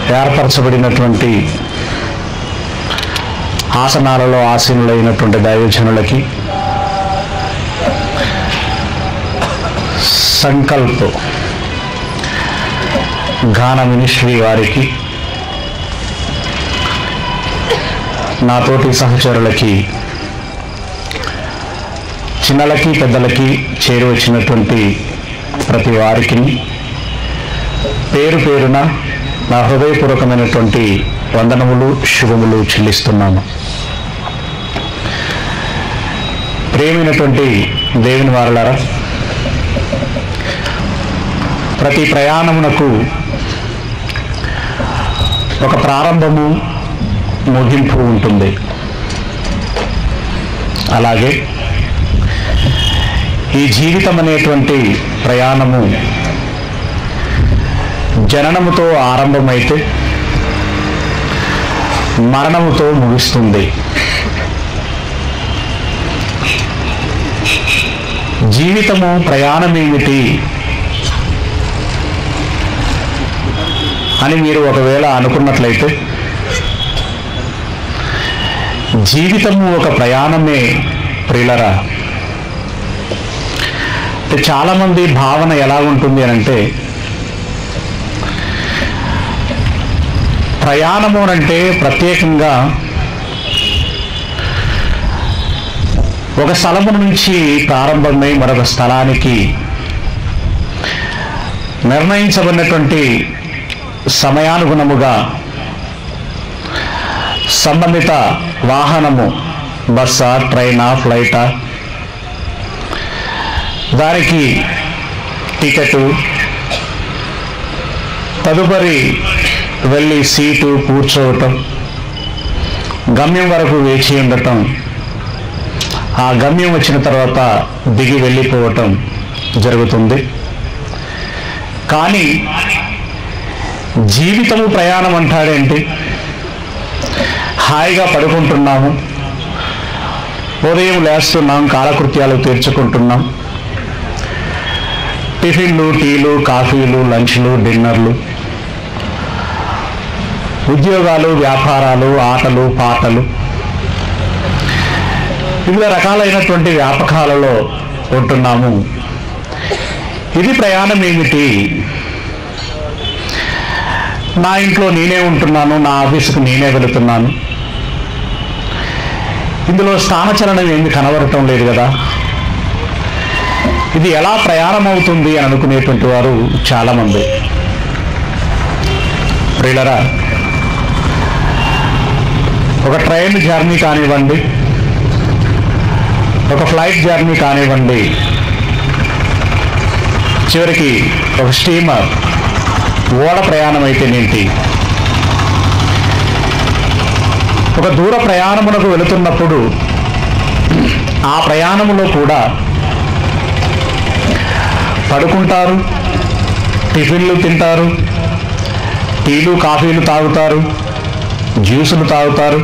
ఏర్పరచబడినటువంటి ఆసనాలలో ఆసీనులైనటువంటి దైవజనులకి సంకల్ప్ గాన మినిస్ట్రీ వారికి నాతోటి సహచరులకి చిన్నలకి పెద్దలకి చేరి వచ్చినటువంటి ప్రతి వారికి పేరు పేరున నా హృదయపూర్వకమైనటువంటి వందనములు శుభములు చెల్లిస్తున్నాను ప్రేమైనటువంటి దేవుని వారలారా ప్రతి ప్రయాణమునకు ఒక ప్రారంభము ముగింపు ఉంటుంది అలాగే ఈ జీవితం అనేటువంటి ప్రయాణము జననముతో ఆరంభమైతే మరణముతో ముగుస్తుంది జీవితము ప్రయాణం ఏమిటి అని మీరు ఒకవేళ అనుకున్నట్లయితే జీవితము ఒక ప్రయాణమే ప్రియులరా అంటే చాలామంది భావన ఎలా ఉంటుంది అని అంటే ప్రయాణము అంటే ప్రత్యేకంగా ఒక స్థలము నుంచి ప్రారంభమై మరొక స్థలానికి నిర్ణయించబడినటువంటి సమయానుగుణముగా సంబంధిత వాహనము బస్సా ట్రైనా ఫ్లైటా దానికి టికెటు తదుపరి వెళ్ళి సీటు కూర్చోవటం గమ్యం వరకు వేచి ఉండటం ఆ గమ్యం వచ్చిన తర్వాత దిగి వెళ్ళిపోవటం జరుగుతుంది కానీ జీవితము ప్రయాణం అంటాడేంటి హాయిగా పడుకుంటున్నాము ఉదయం లేస్తున్నాం కాలకృత్యాలు తీర్చుకుంటున్నాం టిఫిన్లు టీలు కాఫీలు లంచ్లు డిన్నర్లు ఉద్యోగాలు వ్యాపారాలు ఆటలు పాటలు వివిధ రకాలైనటువంటి వ్యాపకాలలో ఉంటున్నాము ఇది ప్రయాణం ఏమిటి నా ఇంట్లో నేనే ఉంటున్నాను నా ఆఫీసుకు నేనే వెళుతున్నాను ఇందులో స్థానచలనం ఏమి కనబడటం లేదు కదా ఇది ఎలా ప్రయాణం అవుతుంది అని అనుకునేటువంటి వారు చాలామంది ప్రియులరా ఒక ట్రైన్ జర్నీ కానివ్వండి ఒక ఫ్లైట్ జర్నీ కానివ్వండి చివరికి ఒక స్టీమర్ ఓడ ప్రయాణం అయితేనేంటి ఒక దూర ప్రయాణమునకు వెళుతున్నప్పుడు ఆ ప్రయాణములో కూడా పడుకుంటారు టిఫిన్లు తింటారు టీలు కాఫీలు తాగుతారు జ్యూసులు తాగుతారు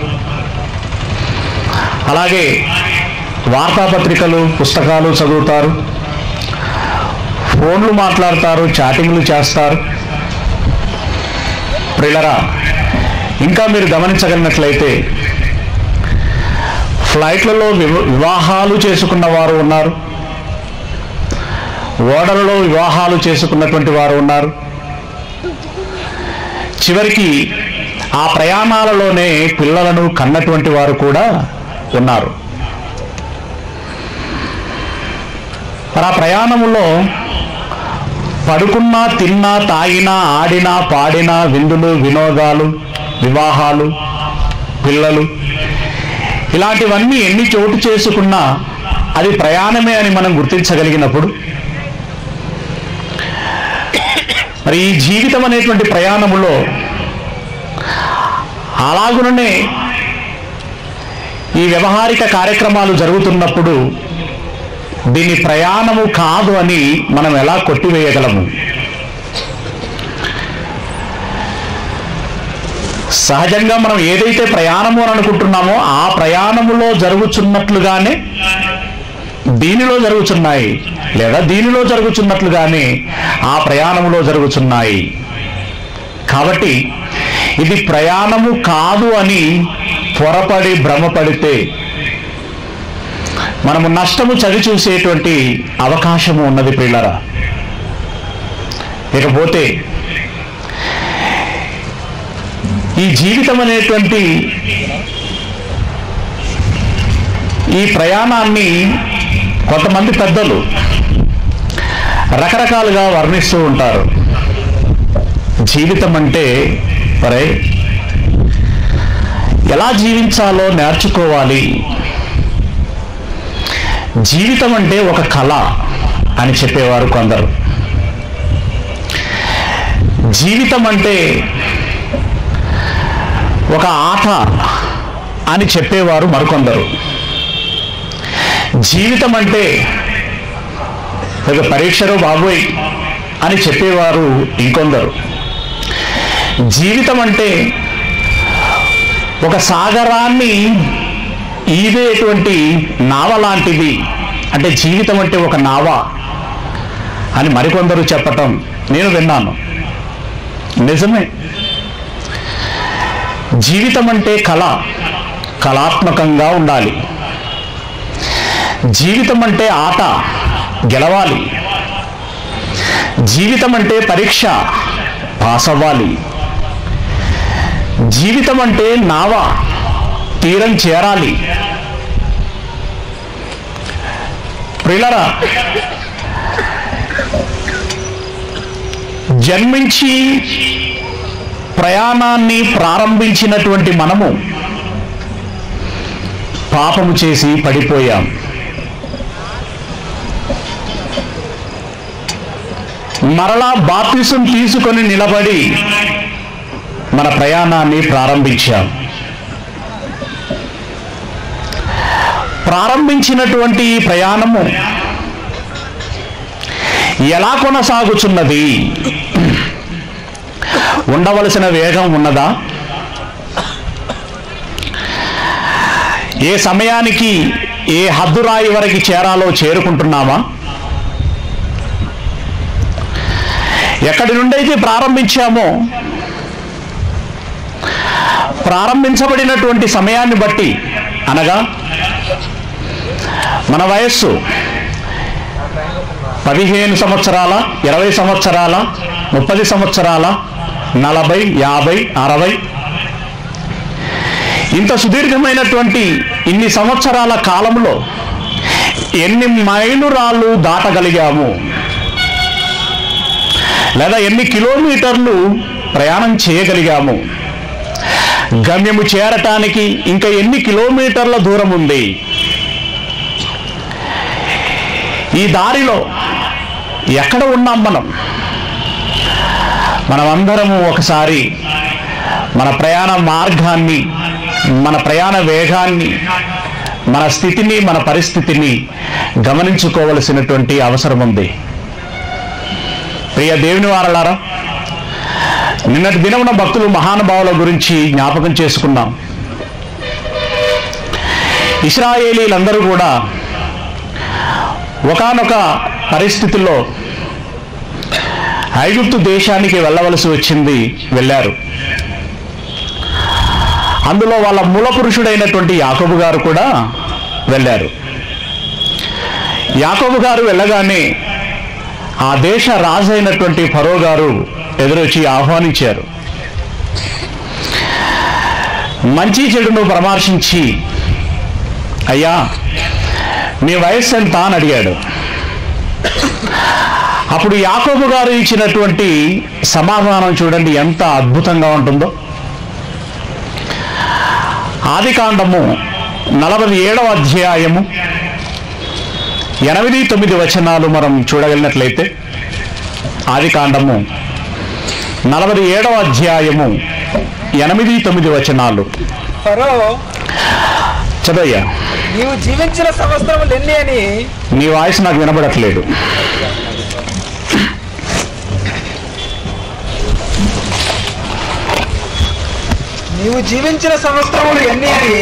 అలాగే వార్తాపత్రికలు పుస్తకాలు చదువుతారు ఫోన్లు మాట్లాడతారు చాటింగ్లు చేస్తారు ప్రిలరా ఇంకా మీరు గమనించగలిగినట్లయితే ఫ్లైట్లలో వివ- వివాహాలు చేసుకున్న వారు ఉన్నారు ఓడలలో వివాహాలు చేసుకున్నటువంటి వారు ఉన్నారు చివరికి ఆ ప్రయాణాలలోనే పిల్లలను కన్నటువంటి వారు కూడా ఉన్నారు మరి ఆ ప్రయాణములో పడుకున్నా తిన్నా తాగినా ఆడినా పాడినా విందులు వినోదాలు వివాహాలు పిల్లలు ఇలాంటివన్నీ ఎన్ని చోటు చేసుకున్నా అది ప్రయాణమే అని మనం గుర్తించగలిగినప్పుడు మరి ఈ జీవితం అనేటువంటి ప్రయాణములో అలాగుననే ఈ వ్యవహారిక కార్యక్రమాలు జరుగుతున్నప్పుడు దీని ప్రయాణము కాదు అని మనం ఎలా కొట్టివేయగలము సహజంగా మనం ఏదైతే ప్రయాణము అని అనుకుంటున్నామో ఆ ప్రయాణములో జరుగుతున్నట్లుగానే దీనిలో జరుగుతున్నాయి లేదా దీనిలో జరుగుతున్నట్లుగానే ఆ ప్రయాణములో జరుగుతున్నాయి కాబట్టి ఇది ప్రయాణము కాదు అని పొరపడి భ్రమపడితే మనము నష్టము చవి చూసేటువంటి అవకాశము ఉన్నది పిల్లరా ఇకపోతే ఈ జీవితం అనేటువంటి ఈ ప్రయాణాన్ని కొంతమంది పెద్దలు రకరకాలుగా వర్ణిస్తూ ఉంటారు జీవితం అంటే మరే ఎలా జీవించాలో నేర్చుకోవాలి జీవితం అంటే ఒక కళ అని చెప్పేవారు కొందరు జీవితం అంటే ఒక ఆట అని చెప్పేవారు మరికొందరు జీవితం అంటే ఒక పరీక్షలో బాబోయ్ అని చెప్పేవారు ఇంకొందరు జీవితం అంటే ఒక సాగరాన్ని ఈదేటువంటి నావ లాంటిది అంటే జీవితం అంటే ఒక నావ అని మరికొందరు చెప్పటం నేను విన్నాను నిజమే జీవితం అంటే కళ కళాత్మకంగా ఉండాలి జీవితం అంటే ఆట గెలవాలి జీవితం అంటే పరీక్ష పాస్ అవ్వాలి జీవితం అంటే నావ తీరం చేరాలి ప్రిలరా జన్మించి ప్రయాణాన్ని ప్రారంభించినటువంటి మనము పాపము చేసి పడిపోయాం మరలా బాప్తిసం తీసుకొని నిలబడి మన ప్రయాణాన్ని ప్రారంభించాం ప్రారంభించినటువంటి ఈ ప్రయాణము ఎలా కొనసాగుచున్నది ఉండవలసిన వేగం ఉన్నదా ఏ సమయానికి ఏ హద్దురాయి వరకు చేరాలో చేరుకుంటున్నామా ఎక్కడి నుండైతే ప్రారంభించామో ప్రారంభించబడినటువంటి సమయాన్ని బట్టి అనగా మన వయస్సు పదిహేను సంవత్సరాల ఇరవై సంవత్సరాల ముప్పది సంవత్సరాల నలభై యాభై అరవై ఇంత సుదీర్ఘమైనటువంటి ఇన్ని సంవత్సరాల కాలంలో ఎన్ని మైలురాళ్ళు దాటగలిగాము లేదా ఎన్ని కిలోమీటర్లు ప్రయాణం చేయగలిగాము గమ్యము చేరటానికి ఇంకా ఎన్ని కిలోమీటర్ల దూరం ఉంది ఈ దారిలో ఎక్కడ ఉన్నాం మనం మనమందరము ఒకసారి మన ప్రయాణ మార్గాన్ని మన ప్రయాణ వేగాన్ని మన స్థితిని మన పరిస్థితిని గమనించుకోవలసినటువంటి అవసరం ఉంది ప్రియ దేవుని వారలారా నిన్నటి దినమున భక్తులు మహానుభావుల గురించి జ్ఞాపకం చేసుకున్నాం ఇస్రాయేలీలందరూ కూడా ఒకానొక పరిస్థితుల్లో ఐగుప్తు దేశానికి వెళ్ళవలసి వచ్చింది వెళ్ళారు అందులో వాళ్ళ మూల పురుషుడైనటువంటి యాకోబు గారు కూడా వెళ్ళారు యాకోబు గారు వెళ్ళగానే ఆ దేశ రాజు అయినటువంటి ఫరో గారు ఎదురొచ్చి ఆహ్వానించారు మంచి చెడును పరామర్శించి అయ్యా మీ వయస్సు ఎంత అని అడిగాడు అప్పుడు యాకోబు గారు ఇచ్చినటువంటి సమాధానం చూడండి ఎంత అద్భుతంగా ఉంటుందో ఆది కాండము నలభై ఏడవ అధ్యాయము ఎనిమిది తొమ్మిది వచనాలు మనం చూడగలిగినట్లయితే ఆది కాండము నలభై ఏడవ అధ్యాయము ఎనిమిది తొమ్మిది వచనాలు ఫరో చదవయ్యా నీవు జీవించిన సంవత్సరములు ఎన్ని అని నీ వాయిస్ నాకు వినబడట్లేదు నీవు జీవించిన సంవత్సరములు ఎన్ని అని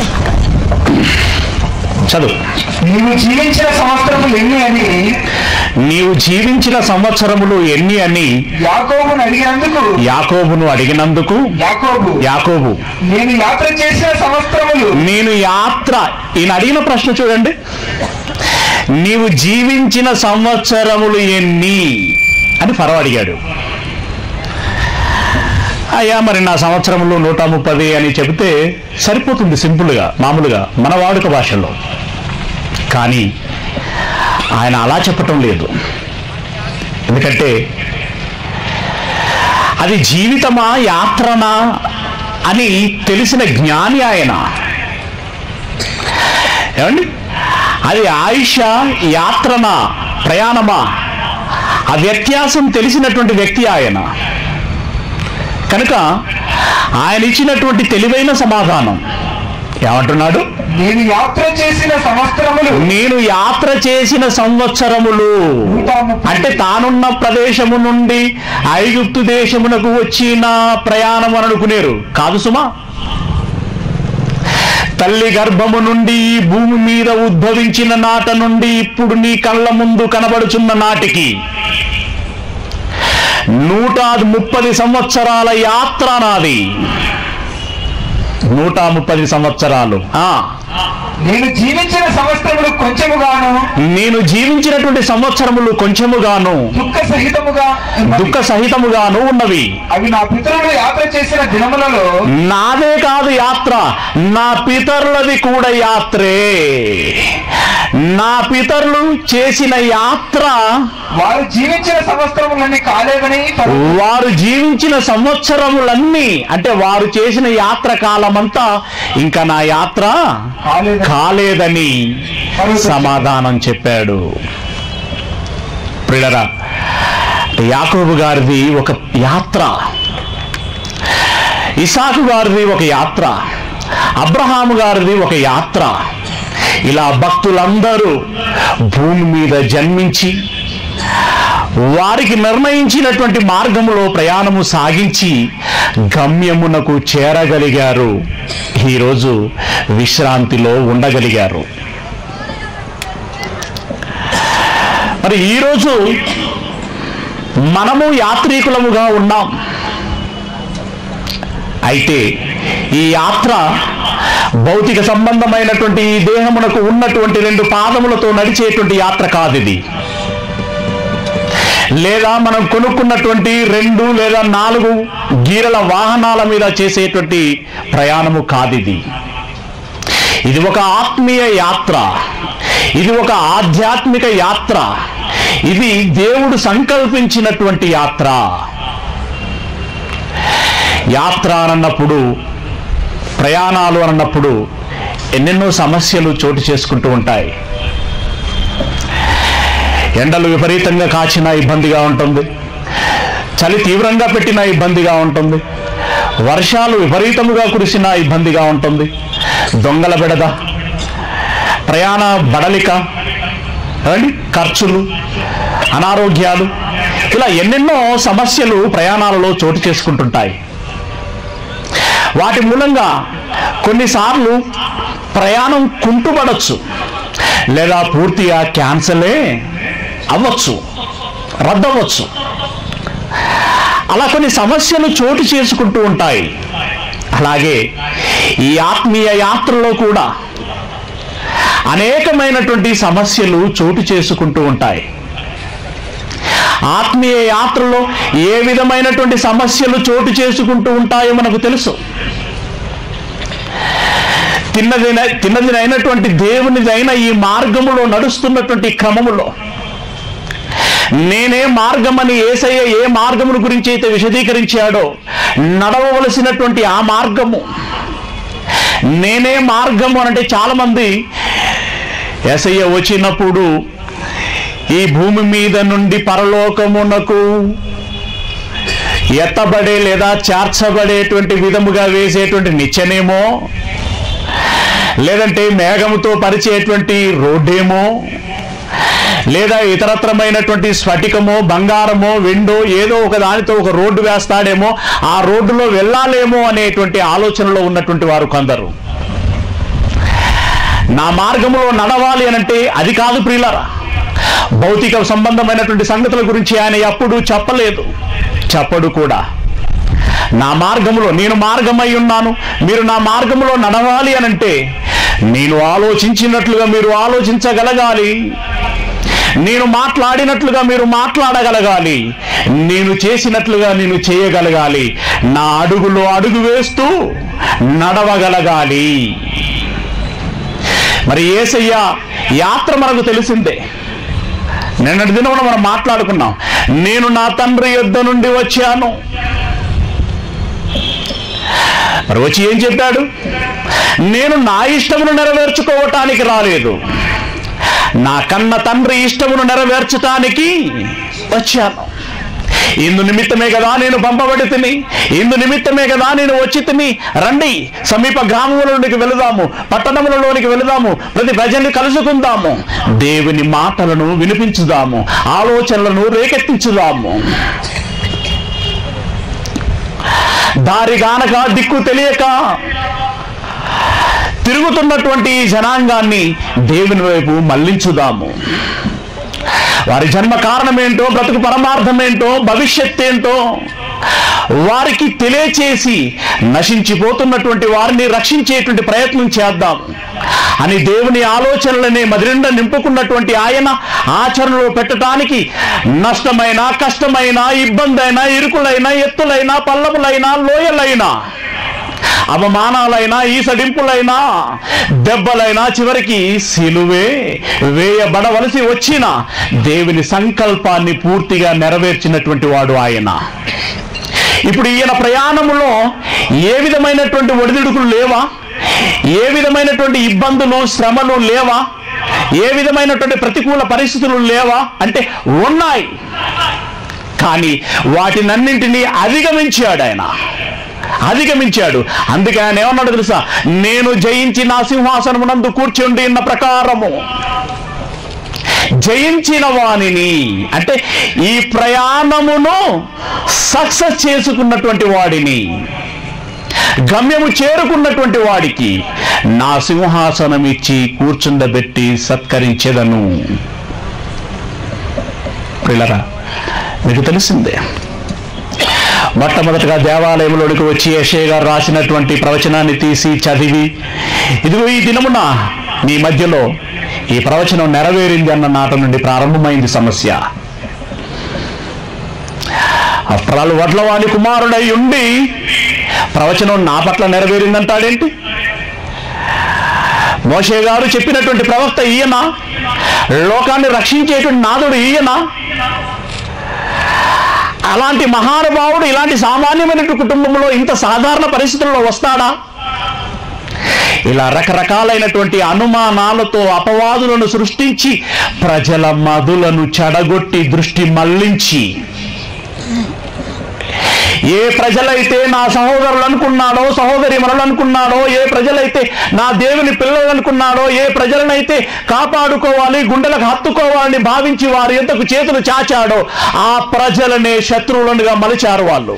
చదువు నీవు జీవించిన సంవత్సరములు ఎన్ని అని నీవు జీవించిన సంవత్సరములు ఎన్ని అని యాకోబును అడిగినందుకు యాకోబును అడిగినందుకు యాకోబు యాకోబు నేను యాత్ర చేసిన సంవత్సరములు నేను యాత్ర ఈయన అడిగిన ప్రశ్న చూడండి నీవు జీవించిన సంవత్సరములు ఎన్ని అని ఫరో అడిగాడు అయ్యా మరి నా సంవత్సరములు నూట ముప్పది అని చెబితే సరిపోతుంది సింపుల్గా మామూలుగా మన వాడుక భాషలో కానీ ఆయన అలా చెప్పటం లేదు ఎందుకంటే అది జీవితమా యాత్రనా అని తెలిసిన జ్ఞాని ఆయన ఏమండి అది ఆయుష యాత్రన ప్రయాణమా ఆ వ్యత్యాసం తెలిసినటువంటి వ్యక్తి ఆయన కనుక ఆయన ఇచ్చినటువంటి తెలివైన సమాధానం ఏమంటున్నాడు నేను యాత్ర చేసిన సంవత్సరములు నేను యాత్ర చేసిన సంవత్సరములు నూట ముప్పై అంటే తానున్న ప్రదేశము నుండి ఐగుప్తు దేశమునకు వచ్చిన ప్రయాణం అని అనుకునేరు కాదు సుమా తల్లి గర్భము నుండి ఈ భూమి మీద ఉద్భవించిన నాట నుండి ఇప్పుడు నీ కళ్ళ ముందు కనబడుచున్న నాటికి నూట ముప్పది సంవత్సరాల యాత్ర నాది నూట ముప్పది సంవత్సరాలు ఆ నేను జీవించిన సంవత్సరములు కొంచెముగాను నేను జీవించినటువంటి సంవత్సరములు కొంచెముగాను దుఃఖ సహితముగా ఉన్నవి. దుఃఖ సహితముగాను ఉన్నవి అవి నా పితరులు యాత్ర చేసిన దినములలో నాదే కాదు యాత్ర నా పితరులది కూడా యాత్రే నా పితరులు చేసిన యాత్ర వారు జీవించిన సంవత్సరములన్నీ కాలేదని పరు- వారు జీవించిన సంవత్సరములన్నీ అంటే వారు చేసిన యాత్ర కాలమంతా ఇంకా నా యాత్ర కాలేదని కాలేదని సమాధానం చెప్పాడు ప్రిడరా యాకోబు గారిది ఒక యాత్ర ఇసాకు గారిది ఒక యాత్ర అబ్రహాము గారిది ఒక యాత్ర ఇలా భక్తులందరూ భూమి మీద జన్మించి వారికి నిర్ణయించినటువంటి మార్గములో ప్రయాణము సాగించి గమ్యమునకు చేరగలిగారు ఈరోజు విశ్రాంతిలో ఉండగలిగారు మరి ఈరోజు మనము యాత్రికులముగా ఉన్నాం అయితే ఈ యాత్ర భౌతిక సంబంధమైనటువంటి ఈ దేహమునకు ఉన్నటువంటి రెండు పాదములతో నడిచేటువంటి యాత్ర కాదు ఇది లేదా మనం కొనుక్కున్నటువంటి రెండు లేదా నాలుగు గీరల వాహనాల మీద చేసేటువంటి ప్రయాణము కాదిది ఇది ఒక ఆత్మీయ యాత్ర ఇది ఒక ఆధ్యాత్మిక యాత్ర ఇది దేవుడు సంకల్పించినటువంటి యాత్ర యాత్ర అన్నప్పుడు ప్రయాణాలు అన్నప్పుడు ఎన్నెన్నో సమస్యలు చోటు చేసుకుంటూ ఉంటాయి ఎండలు విపరీతంగా కాచినా ఇబ్బందిగా ఉంటుంది చలి తీవ్రంగా పెట్టినా ఇబ్బందిగా ఉంటుంది వర్షాలు విపరీతముగా కురిసినా ఇబ్బందిగా ఉంటుంది దొంగల బెడద ప్రయాణ బడలిక ఏమండి? ఖర్చులు అనారోగ్యాలు ఇలా ఎన్నెన్నో సమస్యలు ప్రయాణాలలో చోటు చేసుకుంటుంటాయి వాటి మూలంగా కొన్నిసార్లు ప్రయాణం కుంటుపడచ్చు లేదా పూర్తిగా క్యాన్సలే అవ్వచ్చు రద్దవచ్చు అలా కొన్ని సమస్యలు చోటు చేసుకుంటూ ఉంటాయి అలాగే ఈ ఆత్మీయ యాత్రలో కూడా అనేకమైనటువంటి సమస్యలు చోటు చేసుకుంటూ ఉంటాయి ఆత్మీయ యాత్రలో ఏ విధమైనటువంటి సమస్యలు చోటు చేసుకుంటూ ఉంటాయో మనకు తెలుసు తిన్నదిన తిన్నదినైనటువంటి దేవునిదైన ఈ మార్గములో నడుస్తున్నటువంటి క్రమములో నేనే మార్గమని ఏసయ్య ఏ మార్గమును గురించి అయితే విశదీకరించాడో నడవవలసినటువంటి ఆ మార్గము నేనే మార్గము అంటే చాలా మంది ఏసయ్య వచ్చినప్పుడు ఈ భూమి మీద నుండి పరలోకమునకు ఎత్తబడే లేదా చేర్చబడేటువంటి విధముగా వేసేటువంటి నిచ్చెనేమో లేదంటే మేఘముతో పరిచేటువంటి రోడ్డేమో లేదా ఇతరత్రమైనటువంటి స్ఫటికమో బంగారమో వెండో ఏదో ఒక దానితో ఒక రోడ్డు వేస్తాడేమో ఆ రోడ్డులో వెళ్ళాలేమో అనేటువంటి ఆలోచనలో ఉన్నటువంటి వారు కొందరు నా మార్గంలో నడవాలి అనంటే అది కాదు ప్రియులరా భౌతిక సంబంధమైనటువంటి సంగతుల గురించి ఆయన ఎప్పుడూ చెప్పలేదు చెప్పడు కూడా నా మార్గములో నేను మార్గమై ఉన్నాను మీరు నా మార్గములో నడవాలి అనంటే నేను ఆలోచించినట్లుగా మీరు ఆలోచించగలగాలి నేను మాట్లాడినట్లుగా మీరు మాట్లాడగలగాలి నేను చేసినట్లుగా నేను చేయగలగాలి నా అడుగులో అడుగు వేస్తూ నడవగలగాలి మరి ఏసయ్య యాత్ర మనకు తెలిసిందే నిన్నటి దినం మనం మాట్లాడుకున్నాం నేను నా తండ్రి యుద్ధ నుండి వచ్చాను మరి వచ్చి ఏం చెప్పాడు నేను నా ఇష్టమును నెరవేర్చుకోవటానికి రాలేదు నా కన్న తండ్రి ఇష్టమును నెరవేర్చటానికి వచ్చాను ఇందు నిమిత్తమే కదా నేను పంపబడి తిని ఇందు నిమిత్తమే కదా నేను వచ్చి తిని రండి సమీప గ్రామములలోనికి వెళదాము పట్టణములలోనికి వెళదాము ప్రతి ప్రజల్ని కలుసుకుందాము దేవుని మాటలను వినిపించుదాము ఆలోచనలను రేకెత్తించుదాము దారి గానక దిక్కు తెలియక తిరుగుతున్నటువంటి ఈ జనాంగాన్ని దేవుని వైపు మళ్లించుదాము వారి జన్మ కారణమేంటో బ్రతుకు పరమార్థం ఏంటో భవిష్యత్ ఏంటో వారికి తెలియచేసి నశించిపోతున్నటువంటి వారిని రక్షించేటువంటి ప్రయత్నం చేద్దాం అని దేవుని ఆలోచనలనే మదిరిండ నింపుకున్నటువంటి ఆయన ఆచరణలో పెట్టడానికి నష్టమైన కష్టమైన ఇబ్బంది అయినా ఇరుకులైనా ఎత్తులైనా పల్లములైనా లోయలైనా అవమానాలైనా ఈసడింపులైనా దెబ్బలైనా చివరికి సిలువే వేయబడవలసి వచ్చిన దేవుని సంకల్పాన్ని పూర్తిగా నెరవేర్చినటువంటి వాడు ఆయన ఇప్పుడు ఈయన ప్రయాణములో ఏ విధమైనటువంటి ఒడిదుడుకులు లేవా ఏ విధమైనటువంటి ఇబ్బందులు శ్రమలు లేవా ఏ విధమైనటువంటి ప్రతికూల పరిస్థితులు లేవా అంటే ఉన్నాయి కానీ వాటినన్నింటినీ అధిగమించాడు ఆయన అధిగమించాడు అందుకే ఆయన ఏమన్నాడు తెలుసా నేను జయించి నా సింహాసనమునందు కూర్చుండి ఉన్న ప్రకారము జయించిన వానిని అంటే ఈ ప్రయాణమును సక్సెస్ చేసుకున్నటువంటి వాడిని గమ్యము చేరుకున్నటువంటి వాడికి నా సింహాసనం ఇచ్చి కూర్చుండబెట్టి సత్కరించేదను పిల్లరా మీకు తెలిసిందే మొట్టమొదటిగా దేవాలయంలోనికి వచ్చి యశయ్య గారు రాసినటువంటి ప్రవచనాన్ని తీసి చదివి ఇదిగో ఈ దినమున మీ మధ్యలో ఈ ప్రవచనం నెరవేరింది అన్న నాట నుండి ప్రారంభమైంది సమస్య అఫ్రాలు వడ్లవాని కుమారుడై ఉండి ప్రవచనం నా పట్ల నెరవేరిందంటాడేంటి మోషే గారు చెప్పినటువంటి ప్రవక్త ఈయన లోకాన్ని రక్షించేటువంటి నాదుడు ఈయన అలాంటి మహానుభావుడు ఇలాంటి సామాన్యమైనటువంటి కుటుంబంలో ఇంత సాధారణ పరిస్థితుల్లో వస్తాడా ఇలా రకరకాలైనటువంటి అనుమానాలతో అపవాదులను సృష్టించి ప్రజల మధులను చెడగొట్టి దృష్టి మళ్లించి ఏ ప్రజలైతే నా సహోదరులు అనుకున్నాడో సహోదరి మనలు అనుకున్నాడో ఏ ప్రజలైతే నా దేవుని పిల్లలు అనుకున్నాడో ఏ ప్రజలనైతే కాపాడుకోవాలి గుండెలకు హత్తుకోవాలని భావించి వారి ఎంతకు చేతులు చాచాడో ఆ ప్రజలనే శత్రువులుగా మలిచారు వాళ్ళు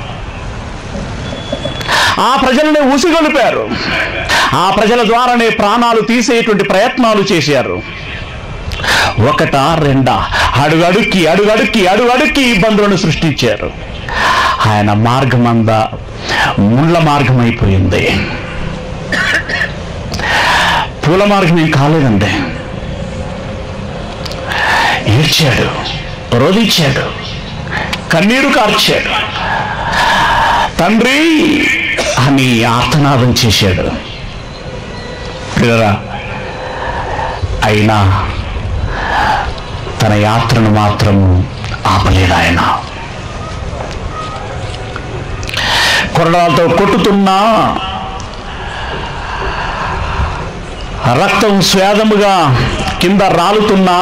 ఆ ప్రజలనే ఉసిగొలిపారు ఆ ప్రజల ద్వారానే ప్రాణాలు తీసేటువంటి ప్రయత్నాలు చేశారు ఒకట రెండా అడుగడుక్కి అడుగడుక్కి అడుగడుక్కి ఇబ్బందులను సృష్టించారు ఆయన మార్గమందా ముళ్ళ మార్గం అయిపోయింది పూల మార్గం ఏం కాలేదండి ఏడ్చాడు రోధించాడు కన్నీరు కార్చాడు తండ్రి అని ఆర్తనాదం చేశాడు పిల్లరా అయినా తన యాత్రను మాత్రం ఆపలేదు ఆయన కొరడాలతో కొట్టుతున్నా రక్తం స్వేదముగా కింద రాలుతున్నా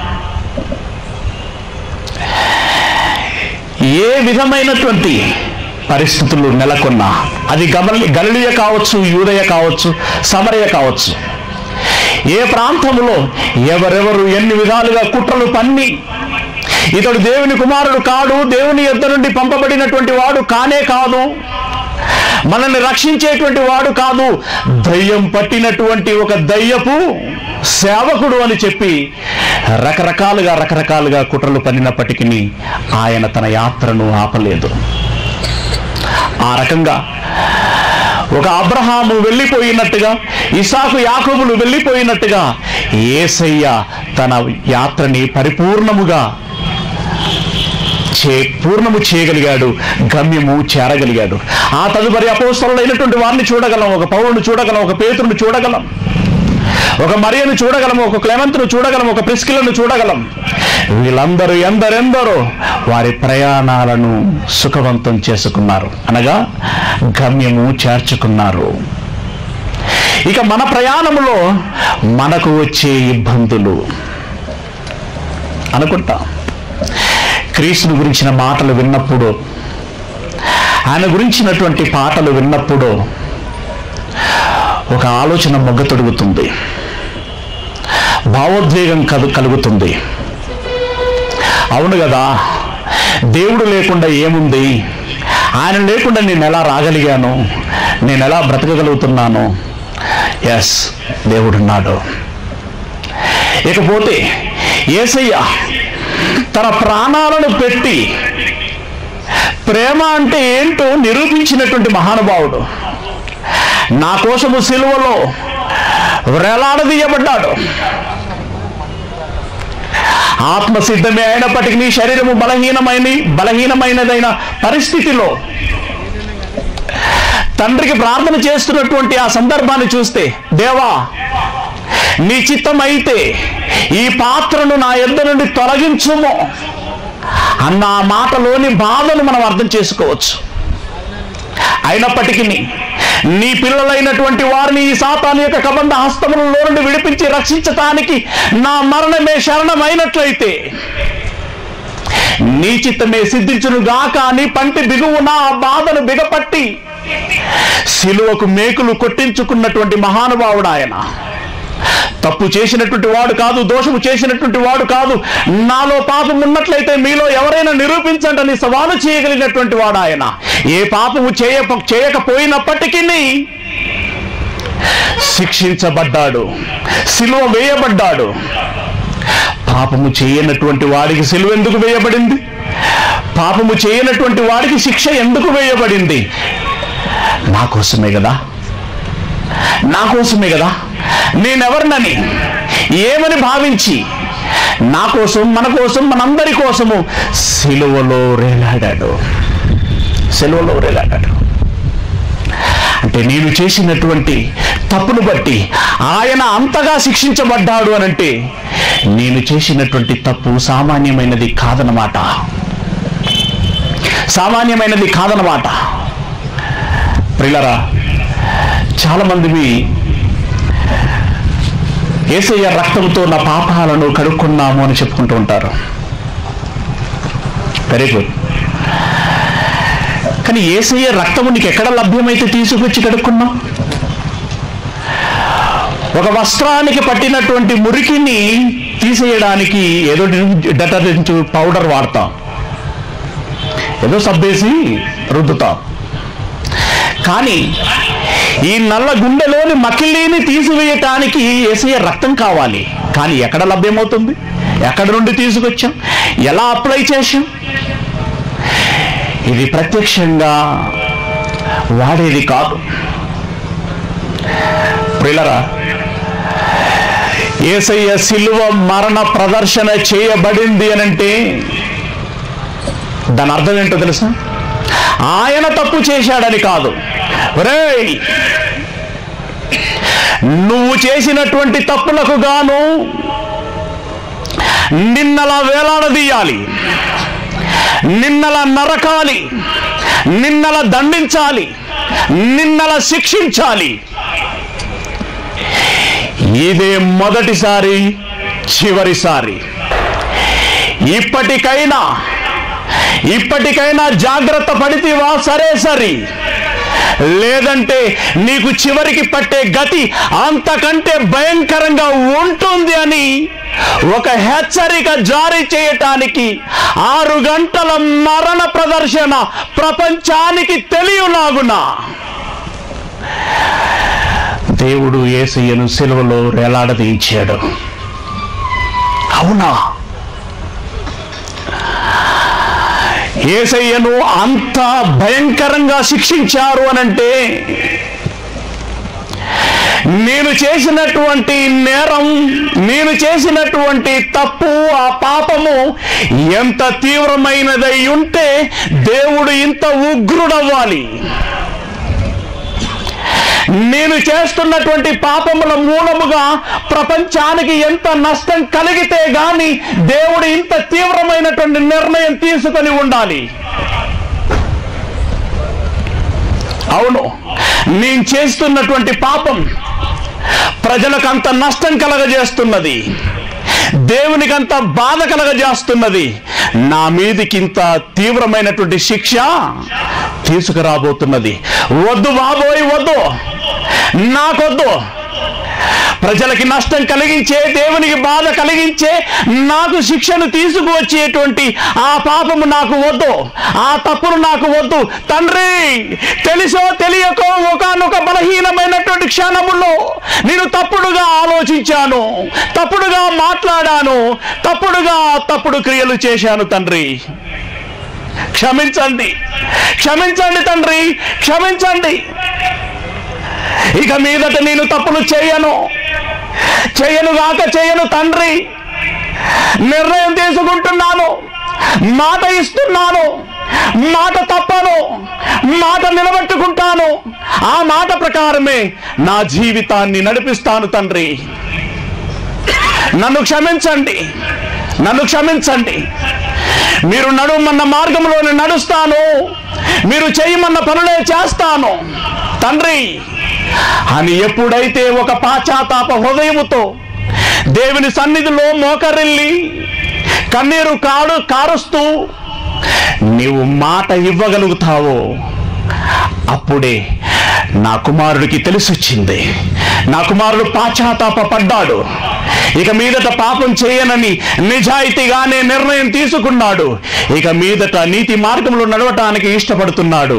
ఏ విధమైనటువంటి పరిస్థితులు నెలకొన్నా అది గమలి గలిలియ కావచ్చు యూదయ కావచ్చు సమరయ కావచ్చు ఏ ప్రాంతంలో ఎవరెవరు ఎన్ని విధాలుగా కుట్రలు పన్ని ఇతడు దేవుని కుమారుడు కాడు దేవుని యొద్ద నుండి పంపబడినటువంటి వాడు కానే కాదు మనల్ని రక్షించేటువంటి వాడు కాదు దయ్యం పట్టినటువంటి ఒక దయ్యపు సేవకుడు అని చెప్పి రకరకాలుగా రకరకాలుగా కుట్రలు పన్నినప్పటికీ ఆయన తన యాత్రను ఆపలేదు ఆ రకంగా ఒక అబ్రహాము వెళ్ళిపోయినట్టుగా ఇసాకు యాకోబులు వెళ్ళిపోయినట్టుగా ఏసయ్య తన యాత్రని పరిపూర్ణముగా చే పూర్ణము చేయగలిగాడు గమ్యము చేరగలిగాడు ఆ తదుపరి అపోస్తలుడైనటువంటి వారిని చూడగలం ఒక పౌరుని చూడగలం ఒక పేతురుని చూడగలం ఒక మరియను చూడగలం ఒక క్లెమంతును చూడగలం ఒక ప్రిస్కిలను చూడగలం వీళ్ళందరూ ఎందరెందరో వారి ప్రయాణాలను సుఖవంతం చేసుకున్నారు అనగా గమ్యము చేర్చుకున్నారు ఇక మన ప్రయాణములో మనకు వచ్చే ఇబ్బందులు అనుకుంటాం క్రీస్తుని గురించిన మాటలు విన్నప్పుడు ఆయన గురించినటువంటి పాటలు విన్నప్పుడు ఒక ఆలోచన మొగ్గ తొడుగుతుంది భావోద్వేగం కలు కలుగుతుంది అవును కదా దేవుడు లేకుండా ఏముంది ఆయన లేకుండా నేను ఎలా రాగలిగాను నేను ఎలా బ్రతకగలుగుతున్నాను ఎస్ దేవుడున్నాడు ఇకపోతే ఏసయ్య తన ప్రాణాలను పెట్టి ప్రేమ అంటే ఏంటో నిరూపించినటువంటి మహానుభావుడు నా కోసము సిలువలో వ్రేలాడదీయబడ్డాడు ఆత్మ సిద్ధమే అయినప్పటికీ నీ శరీరము బలహీనమైన బలహీనమైనదైన పరిస్థితిలో తండ్రికి ప్రార్థన చేస్తున్నటువంటి ఆ సందర్భాన్ని చూస్తే దేవా నీ చిత్తమైతే ఈ పాత్రను నా యొద్ద నుండి తొలగించుము అన్న ఆ మాటలోని బాధను మనం అర్థం చేసుకోవచ్చు అయినప్పటికీ నీ పిల్లలైనటువంటి వారిని ఈ సాతాను యొక్క కబంధ హస్తములలో నుండి విడిపించి రక్షించటానికి నా మరణమే శరణమైనట్లయితే నీ చిత్తమే సిద్ధించును గాక నీ పంటి బిగువు నా బాధను బిగపట్టి సిలువకు మేకులు కొట్టించుకున్నటువంటి మహానుభావుడు ఆయన తప్పు చేసినటువంటి వాడు కాదు దోషము చేసినటువంటి వాడు కాదు నాలో పాపం ఉన్నట్లయితే మీలో ఎవరైనా నిరూపించండి అని సవాలు చేయగలిగినటువంటి వాడు ఆయన ఏ పాపము చేయ చేయకపోయినప్పటికీ శిక్షించబడ్డాడు సిలువ వేయబడ్డాడు పాపము చేయనటువంటి వాడికి సిలువ ఎందుకు వేయబడింది పాపము చేయనటువంటి వాడికి శిక్ష ఎందుకు వేయబడింది నా కోసమే కదా నా కోసమే కదా నేనెవరినని ఏమని భావించి నా కోసం మన కోసం మనందరి కోసము సిలువలో రేలాడాడు సిలువలో రేలాడాడు అంటే నేను చేసినటువంటి తప్పును బట్టి ఆయన అంతగా శిక్షించబడ్డాడు అని అంటే నేను చేసినటువంటి తప్పు సామాన్యమైనది కాదనమాట సామాన్యమైనది కాదనమాట ప్రిలరా చాలా మందివి ఏసయ్య రక్తంతో నా పాపాలను కడుక్కున్నాము అని చెప్పుకుంటూ ఉంటారు వెరీ గుడ్ కానీ ఏసయ్య రక్తము నీకు ఎక్కడ లభ్యమైతే తీసుకొచ్చి కడుక్కున్నావు ఒక వస్త్రానికి పట్టినటువంటి మురికిని తీసేయడానికి ఏదో డెటర్జెంట్ పౌడర్ వాడతాం ఏదో సబ్బేసి రుద్దుతాం కానీ ఈ నల్ల గుండెలోని మకిలీని తీసివేయటానికి ఏసయ్య రక్తం కావాలి కానీ ఎక్కడ లభ్యమవుతుంది ఎక్కడి నుండి తీసుకొచ్చాం ఎలా అప్లై చేశాం ఇది ప్రత్యక్షంగా వాడేది కాదు ప్రిలరా ఏసయ్య సిలువ మరణ ప్రదర్శన చేయబడింది అనంటే దాని అర్థం ఏంటో తెలుసా ఆయన తప్పు చేశాడని కాదు రేయ్ నువ్వు చేసినటువంటి తప్పులకు గాను నిన్నలా వేలాడదీయాలి నిన్నలా నరకాలి నిన్నల దండించాలి నిన్నల శిక్షించాలి ఇదే మొదటిసారి చివరిసారి ఇప్పటికైనా ఇప్పటికైనా జాగ్రత్త పడితేవా సరే సరి లేదంటే నీకు చివరికి పట్టే గతి అంతకంటే భయంకరంగా ఉంటుంది అని ఒక హెచ్చరిక జారీ చేయటానికి ఆరు గంటల మరణ ప్రదర్శన ప్రపంచానికి తెలియలాగునా దేవుడు ఏసయ్యను సిలువలో వేలాడదీయించాడు అవునా ఏసయ్యను అంత భయంకరంగా శిక్షించారు అనంటే నేను చేసినటువంటి నేరం నేను చేసినటువంటి తప్పు ఆ పాపము ఎంత తీవ్రమైనదై ఉంటే దేవుడు ఇంత ఉగ్రుడవ్వాలి నేను చేస్తున్నటువంటి పాపముల మూలముగా ప్రపంచానికి ఎంత నష్టం కలిగితే గాని దేవుడు ఇంత తీవ్రమైనటువంటి నిర్ణయం తీసుకొని ఉండాలి అవును నేను చేస్తున్నటువంటి పాపం ప్రజలకు అంత నష్టం కలగజేస్తున్నది దేవునికి అంత బాధ కలగజేస్తున్నది నా మీదికి ఇంత తీవ్రమైనటువంటి శిక్ష తీసుకురాబోతున్నది వద్దు బాబోయ్ వద్దు నాకొద్దు ప్రజలకి నష్టం కలిగించే దేవునికి బాధ కలిగించే నాకు శిక్షను తీసుకువచ్చేటువంటి ఆ పాపము నాకు వద్దు ఆ తప్పును నాకు వద్దు తండ్రి తెలుసో తెలియకో ఒకనొక బలహీనమైనటువంటి క్షణములో నేను తప్పుడుగా ఆలోచించాను తప్పుడుగా మాట్లాడాను తప్పుడుగా తప్పుడు క్రియలు చేశాను తండ్రి క్షమించండి క్షమించండి తండ్రి క్షమించండి ఇక మీదట నేను తప్పులు చేయను చేయను గాక చేయను తండ్రి నిర్ణయం తీసుకుంటున్నాను మాట ఇస్తున్నాను మాట తప్పను మాట నిలబెట్టుకుంటాను ఆ మాట ప్రకారమే నా జీవితాన్ని నడిపిస్తాను తండ్రి నన్ను క్షమించండి నన్ను క్షమించండి మీరు నడుమన్న మార్గంలోనే నడుస్తాను మీరు చేయమన్న పనులే చేస్తాను తండ్రి అని ఎప్పుడైతే ఒక పాశ్చాత్తాప హృదయముతో దేవుని సన్నిధిలో మోకరిల్లి కన్నీరు కాడు కారుస్తూ నీవు మాట ఇవ్వగలుగుతావో అప్పుడే నా కుమారుడికి తెలిసొచ్చింది నా కుమారుడు పాశ్చాత్తాప పడ్డాడు ఇక మీదట పాపం చేయనని నిజాయితీగానే నిర్ణయం తీసుకున్నాడు ఇక మీదట నీతి మార్గంలో నడవటానికి ఇష్టపడుతున్నాడు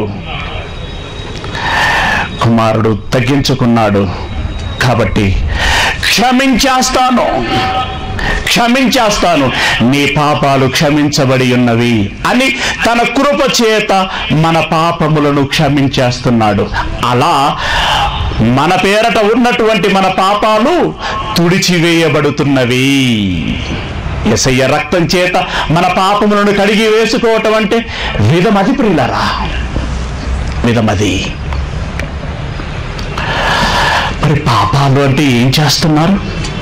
కుమారుడు తగ్గించుకున్నాడు కాబట్టి క్షమించేస్తాను క్షమించేస్తాను నీ పాపాలు క్షమించబడి ఉన్నవి అని తన కృప చేత మన పాపములను క్షమించేస్తున్నాడు అలా మన పేరట ఉన్నటువంటి మన పాపాలు తుడిచివేయబడుతున్నవి ఎసయ్య రక్తం చేత మన పాపములను కడిగి వేసుకోవటం అంటే విధమది ప్రియులరా విధమది మరి పాపాలు అంటే ఏం చేస్తున్నారు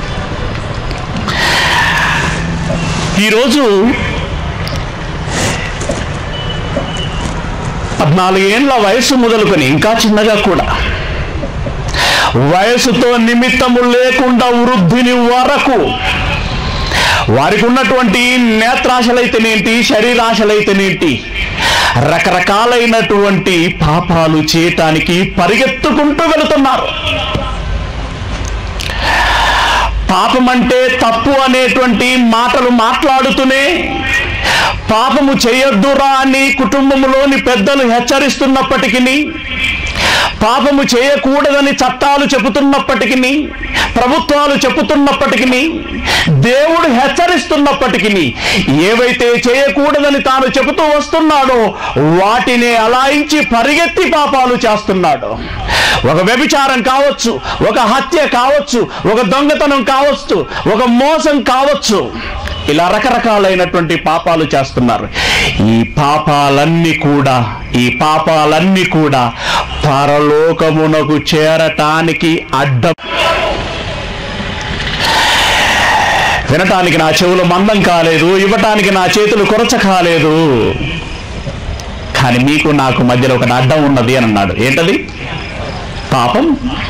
ఈరోజు పద్నాలుగేళ్ల వయసు మొదలుకొని ఇంకా చిన్నగా కూడా వయసుతో నిమిత్తము లేకుండా వృద్ధిని వరకు వారికి ఉన్నటువంటి నేత్రాశలైతేనేంటి శరీరాశలైతేనేంటి రకరకాలైనటువంటి పాపాలు చేయటానికి పరిగెత్తుకుంటూ వెళుతున్నారు పాపం అంటే తప్పు అనేటువంటి మాటలు మాట్లాడుతూనే పాపము చేయొద్దురా అని కుటుంబంలోని పెద్దలు హెచ్చరిస్తున్నప్పటికీ పాపము చేయకూడదని చట్టాలు చెబుతున్నప్పటికీ ప్రభుత్వాలు చెబుతున్నప్పటికీ దేవుడు హెచ్చరిస్తున్నప్పటికీ ఏవైతే చేయకూడదని తాను చెబుతూ వస్తున్నాడో వాటిని అలాయించి పరిగెత్తి పాపాలు చేస్తున్నాడు ఒక వ్యభిచారం కావచ్చు ఒక హత్య కావచ్చు ఒక దొంగతనం కావచ్చు ఒక మోసం కావచ్చు ఇలా రకరకాలైనటువంటి పాపాలు చేస్తున్నారు ఈ పాపాలన్నీ కూడా ఈ పాపాలన్నీ కూడా పరలోకమునకు చేరటానికి అడ్డం వినటానికి నా చెవులు మందం కాలేదు ఇవ్వటానికి నా చేతులు కొరచ కాలేదు కానీ మీకు నాకు మధ్యలో ఒకటి అడ్డం ఉన్నది అని అన్నాడు ఏంటది పాపం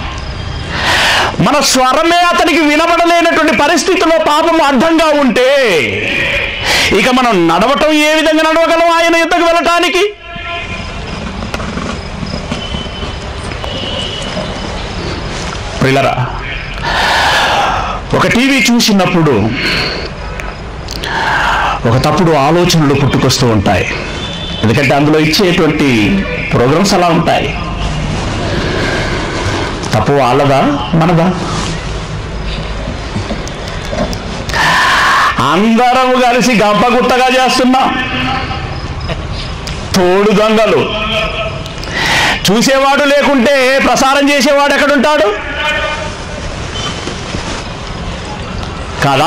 మన స్వరమే అతనికి వినబడలేనటువంటి పరిస్థితిలో పాపము అడ్డంగా ఉంటే ఇక మనం నడవటం ఏ విధంగా నడవగలం ఆయన యుద్ధకు వెళ్ళటానికి ప్రిలరా ఒక టీవీ చూసినప్పుడు ఒక తప్పుడు ఆలోచనలు పుట్టుకొస్తూ ఉంటాయి ఎందుకంటే అందులో ఇచ్చేటువంటి ప్రోగ్రామ్స్ అలా ఉంటాయి తప్పు వాళ్ళదా మనదా ఆ అందరం కలిసి గంపగుత్తగా చేస్తున్నాం తోడు దొంగలు చూసేవాడు లేకుంటే ప్రసారం చేసేవాడు ఎక్కడుంటాడు కాదా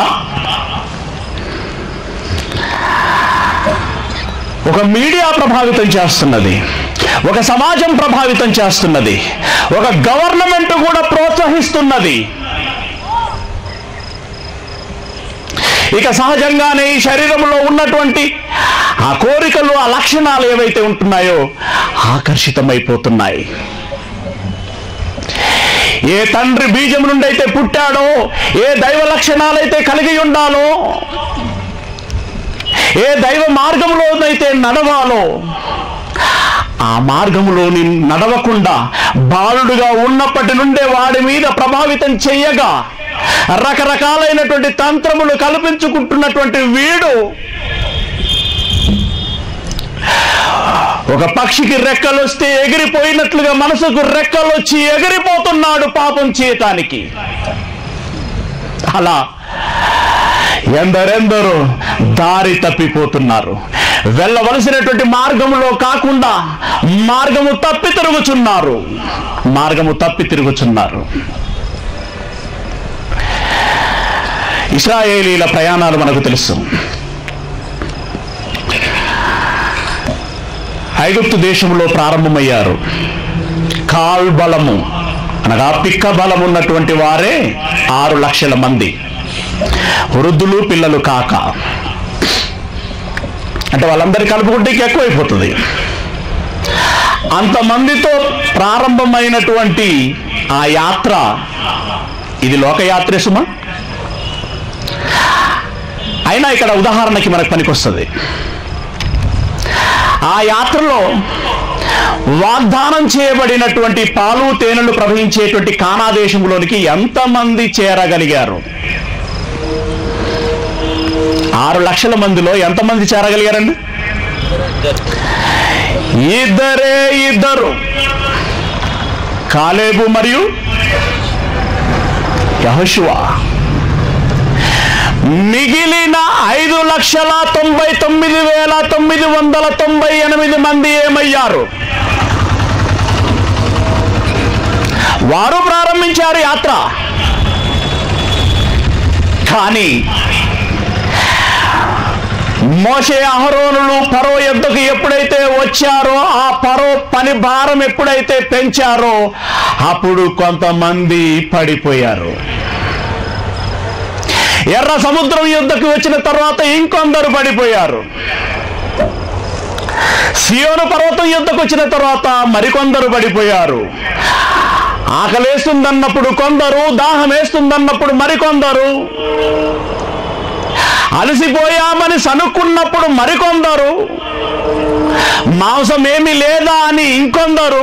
ఒక మీడియా ప్రభావితం చేస్తున్నది ఒక సమాజం ప్రభావితం చేస్తున్నది ఒక గవర్నమెంట్ కూడా ప్రోత్సహిస్తున్నది ఇక సహజంగానే ఈ శరీరంలో ఉన్నటువంటి ఆ కోరికలు ఆ లక్షణాలు ఏవైతే ఉంటున్నాయో ఆకర్షితమైపోతున్నాయి ఏ తండ్రి బీజం నుండి అయితే పుట్టాడో ఏ దైవ లక్షణాలైతే కలిగి ఉండాలో ఏ దైవ మార్గంలోనైతే నడవాలో ఆ మార్గంలోని నడవకుండా బాలుడుగా ఉన్నప్పటి నుండే వాడి మీద ప్రభావితం చెయ్యగా రకరకాలైనటువంటి తంత్రములు కల్పించుకుంటున్నటువంటి వీడు ఒక పక్షికి రెక్కలు వస్తే ఎగిరిపోయినట్లుగా మనసుకు రెక్కలు వచ్చి ఎగిరిపోతున్నాడు పాపం చేయటానికి అలా ఎందరెందరో దారి తప్పిపోతున్నారు వెళ్ళవలసినటువంటి మార్గములో కాకుండా మార్గము తప్పి తిరుగుచున్నారు మార్గము తప్పి తిరుగుచున్నారు ఇస్రాయేలీల ప్రయాణాలు మనకు తెలుసు ఐగుప్తు దేశంలో ప్రారంభమయ్యారు కాల్బలము అనగా పిక్క బలం ఉన్నటువంటి వారే ఆరు లక్షల మంది వృద్ధులు పిల్లలు కాక అంటే వాళ్ళందరి కలుపుకుంటే ఇంకా ఎక్కువైపోతుంది అంతమందితో ప్రారంభమైనటువంటి ఆ యాత్ర ఇది లోకయాత్రే సుమా అయినా ఇక్కడ ఉదాహరణకి మనకు పనికొస్తుంది ఆ యాత్రలో వాగ్దానం చేయబడినటువంటి పాలు తేనెలు ప్రవహించేటువంటి కానా దేశంలోనికి ఎంతమంది చేరగలిగారు ఆరు లక్షల మందిలో ఎంతమంది చేరగలిగారండి ఇద్దరే ఇద్దరు కాలేబు మరియు యహోషువా మిగిలిన ఐదు లక్షల తొంభై తొమ్మిది వేల తొమ్మిది వందల తొంభై ఎనిమిది మంది ఏమయ్యారు వారు ప్రారంభించారు యాత్ర కానీ మోషే అహరోనులు పరో యుద్ధకు ఎప్పుడైతే వచ్చారో ఆ పరో పని భారం ఎప్పుడైతే పెంచారో అప్పుడు కొంతమంది పడిపోయారు ఎర్ర సముద్రం యుద్ధకు వచ్చిన తర్వాత ఇంకొందరు పడిపోయారు సియోను పర్వతం యుద్ధకు వచ్చిన తర్వాత మరికొందరు పడిపోయారు ఆకలేస్తుందన్నప్పుడు కొందరు దాహం వేస్తుందన్నప్పుడు మరికొందరు అలసిపోయామని సనుక్కున్నప్పుడు మరికొందరు మాంసం ఏమీ లేదా అని ఇంకొందరు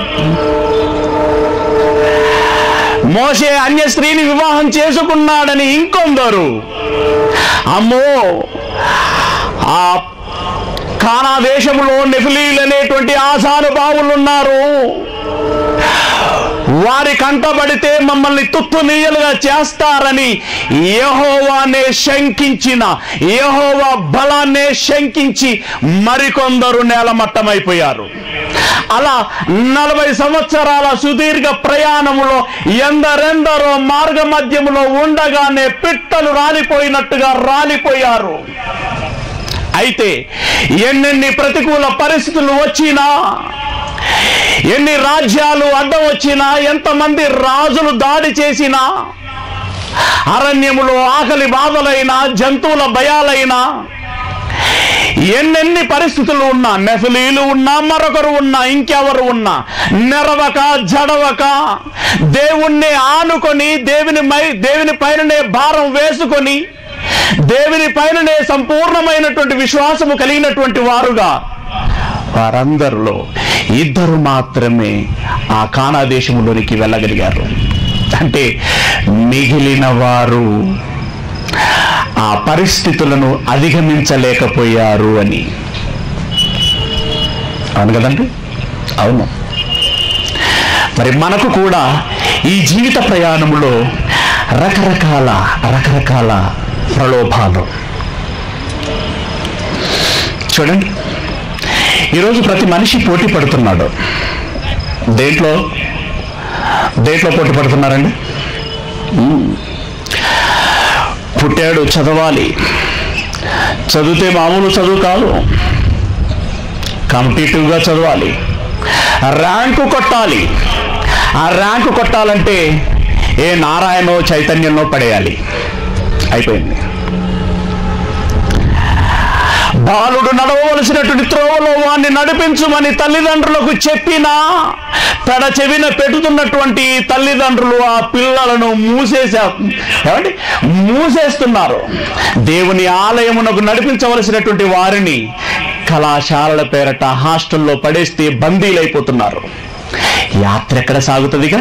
మోసే అన్య స్త్రీని వివాహం చేసుకున్నాడని ఇంకొందరు అమ్మో ఆ కానా దేశంలో నెఫిలీలు అనేటువంటి ఆశానుభావులు ఉన్నారు వారి కంటబడితే మమ్మల్ని తుత్తు నీయలుగా చేస్తారని యెహోవానే శంకించిన యెహోవా బలాన్నే శంకించి మరికొందరు నేలమట్టమైపోయారు అలా నలభై సంవత్సరాల సుదీర్ఘ ప్రయాణములో ఎందరెందరో మార్గ మధ్యములో ఉండగానే పిట్టలు రాలిపోయినట్టుగా రాలిపోయారు అయితే ఎన్నెన్ని ప్రతికూల పరిస్థితులు వచ్చినా ఎన్ని రాజ్యాలు అడ్డం వచ్చినా ఎంతమంది రాజులు దాడి చేసినా అరణ్యములో ఆకలి బాధలైనా జంతువుల భయాలైనా ఎన్నెన్ని పరిస్థితులు ఉన్నా నెఫలీలు ఉన్నా మరొకరు ఉన్నా ఇంకెవరు ఉన్నా నెరవక జడవక దేవుణ్ణి ఆనుకొని దేవుని మై దేవుని పైననే భారం వేసుకొని దేవుని పైననే సంపూర్ణమైనటువంటి విశ్వాసము కలిగినటువంటి వారుగా వారందరిలో ఇద్దరు మాత్రమే ఆ కానా దేశంలోనికి వెళ్ళగలిగారు అంటే మిగిలిన వారు ఆ పరిస్థితులను అధిగమించలేకపోయారు అని అవును కదండి అవును మరి మనకు కూడా ఈ జీవిత ప్రయాణంలో రకరకాల రకరకాల ప్రలోభాలు చూడండి ఈరోజు ప్రతి మనిషి పోటీ పడుతున్నాడు దేంట్లో దేంట్లో పోటీ పడుతున్నారండి ఉమ్. పుట్టాడు చదవాలి చదివితే మామూలు చదువు కాదు కాంపిటేటివ్గా చదవాలి ర్యాంకు కొట్టాలి ఆ ర్యాంకు కొట్టాలంటే ఏ నారాయణో చైతన్యంలో పడేయాలి అయిపోయింది బాలుడు నడవవలసినటువంటి త్రోవలో వాణ్ణి నడిపించుమని తల్లిదండ్రులకు చెప్పినా పెడ చెవిన పెట్టుతున్నటువంటి తల్లిదండ్రులు ఆ పిల్లలను మూసేసా ఏమండి మూసేస్తున్నారు దేవుని ఆలయమునకు నడిపించవలసినటువంటి వారిని కళాశాలల పేరట హాస్టల్లో పడేస్తే బందీలైపోతున్నారు యాత్ర ఎక్కడ సాగుతుందిగా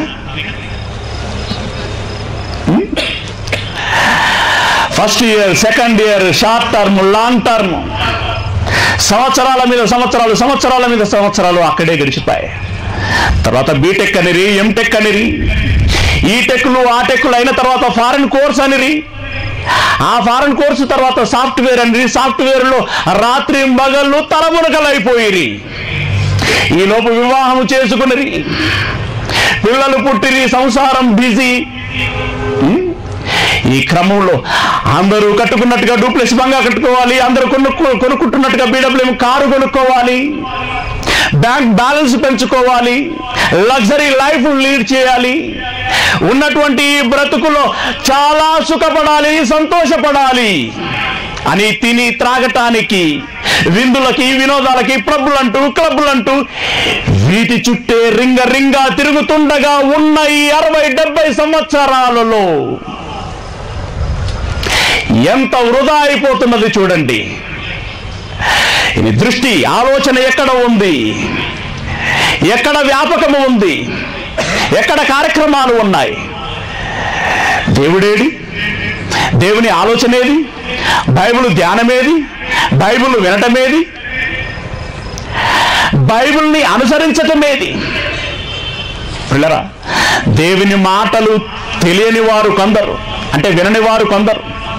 first year second year short term long term సంవత్సరాల మీద సంవత్సరాలు సంవత్సరాల మీద సంవత్సరాలు అక్కడే గడిచిపోయాయి తర్వాత బీటెక్ అనిరి ఎంటెక్ అనిరి ఈ టెక్లు ఆ టెక్లు అయిన తర్వాత ఫారెన్ కోర్స్ అనిరి ఆ ఫారెన్ కోర్సు తర్వాత సాఫ్ట్వేర్ అనిరి సాఫ్ట్వేర్లో రాత్రి మగళ్ళు తలమునకలైపోయిరి ఈ లోపు వివాహం చేసుకున్నది పిల్లలు పుట్టిరి సంసారం బిజీ ఈ క్రమంలో అందరూ కట్టుకున్నట్టుగా డూప్లెక్స్ బంగా కట్టుకోవాలి అందరూ కొనుక్కో కొనుక్కుంటున్నట్టుగా బీడబ్ల్యూఎం కారు కొనుక్కోవాలి బ్యాంక్ బ్యాలెన్స్ పెంచుకోవాలి లగ్జరీ లైఫ్ లీడ్ చేయాలి ఉన్నటువంటి ఈ బ్రతుకులో చాలా సుఖపడాలి సంతోషపడాలి అని తిని త్రాగటానికి విందులకి వినోదాలకి పబ్బులంటూ క్లబ్బులంటూ వీటి చుట్టే రింగ రింగా తిరుగుతుండగా ఉన్న ఈ అరవై డెబ్బై సంవత్సరాలలో ఎంత వృధా అయిపోతున్నది చూడండి ఇది దృష్టి ఆలోచన ఎక్కడ ఉంది ఎక్కడ వ్యాపకము ఉంది ఎక్కడ కార్యక్రమాలు ఉన్నాయి దేవుడేడి దేవుని ఆలోచనేది బైబిల్ ధ్యానమేది బైబిల్ వినటమేది బైబిల్ని అనుసరించటమేది పిల్లరా దేవుని మాటలు తెలియని వారు కొందరు అంటే వినని వారు కొందరు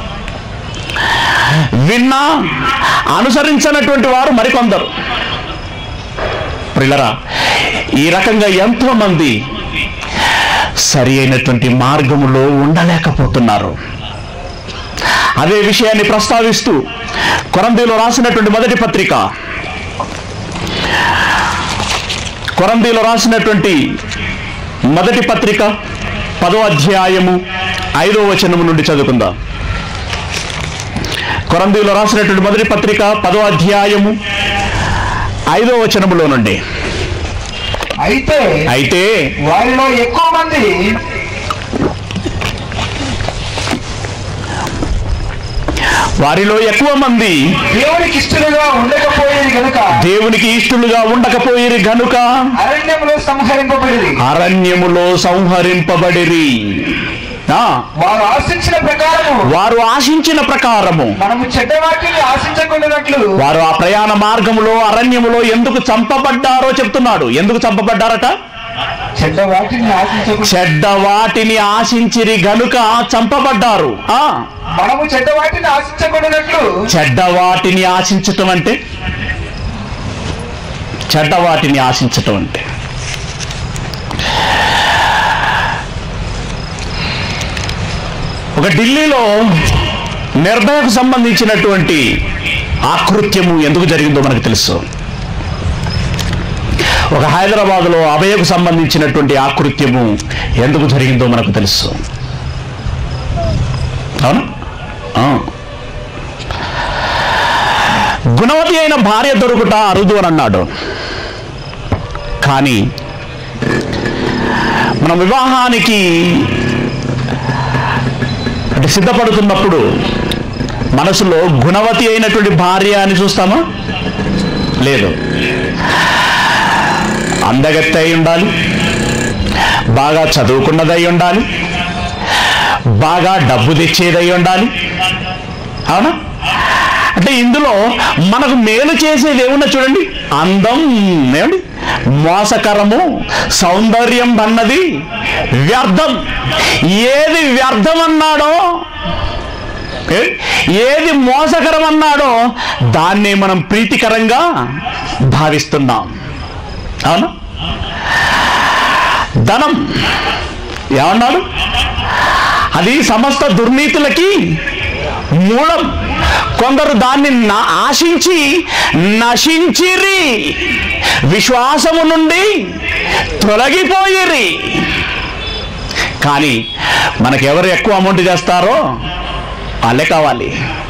విన్నా అనుసరించినటువంటి వారు మరికొందరు ప్రిల్లరా ఈ రకంగా ఎంతో మంది సరి అయినటువంటి మార్గములో ఉండలేకపోతున్నారు అదే విషయాన్ని ప్రస్తావిస్తూ కొరందీలో రాసినటువంటి మొదటి పత్రిక కొరందీలో రాసినటువంటి మొదటి పత్రిక పదో అధ్యాయము ఐదో వచనము నుండి చదువుకుందాం కొరందీలో రాసినటువంటి మొదటి పత్రిక పదో అధ్యాయము ఐదో వచనములో నుండి అయితే అయితే వారిలో ఎక్కువ మంది వారిలో ఎక్కువ మంది దేవునికి ఇష్టలుగా ఉండకపోయేది గనుక దేవునికి ఇష్టలుగా ఉండకపోయిరి గనుక అరణ్యంలో సంహరింపబడింది అరణ్యములో సంహరింపబడిరి ఆ, వారు ఆశించిన ప్రకారము వారు ఆశించిన ప్రకారము మనము చెడ్డ వాటిని ఆశించకుండానట్లు వారు ఆ ప్రయాణ మార్గములో అరణ్యములో ఎందుకు చంపబడ్డారో చెప్తున్నాడు ఎందుకు చంపబడ్డారట చెడ్డ వాటిని ఆశించకుండా చెడ్డ వాటిని ఆశించిరి గనుక చంపబడ్డారు ఆ మనము చెడ్డ వాటిని ఆశించకుండానట్లు చెడ్డ వాటిని ఆశించటం అంటే చెడ్డ వాటిని ఆశించటం అంటే ఒక ఢిల్లీలో నిర్భయకు సంబంధించినటువంటి ఆకృత్యము ఎందుకు జరిగిందో మనకు తెలుసు ఒక హైదరాబాదులో అభయకు సంబంధించినటువంటి ఆకృత్యము ఎందుకు జరిగిందో మనకు తెలుసు అవునా ఆ. గుణవతి అయిన భార్య దొరుకుట అరుదు అని అన్నాడు కానీ మనం వివాహానికి అంటే సిద్ధపడుతున్నప్పుడు మనసులో గుణవతి అయినటువంటి భార్య అని చూస్తామా లేదు అందగత్తె అయి ఉండాలి బాగా చదువుకున్నదై ఉండాలి బాగా డబ్బు తెచ్చేదై ఉండాలి అవునా అంటే ఇందులో మనకు మేలు చేసేది ఏమున్నా చూడండి అందం ఏమండి మోసకరము సౌందర్యం అన్నది వ్యర్థం ఏది వ్యర్థం అన్నాడో ఏ? ఏది మోసకరం అన్నాడో దాన్ని మనం ప్రీతికరంగా భావిస్తున్నాం అవునా ధనం ఏమన్నాడు అది సమస్త దుర్నీతులకి మూలం కొందరు దాన్ని నా- ఆశించి నశించిరి విశ్వాసము నుండి తొలగిపోయిరి కానీ మనకెవరు ఎక్కువ అమౌంట్ చేస్తారో వాళ్ళే కావాలి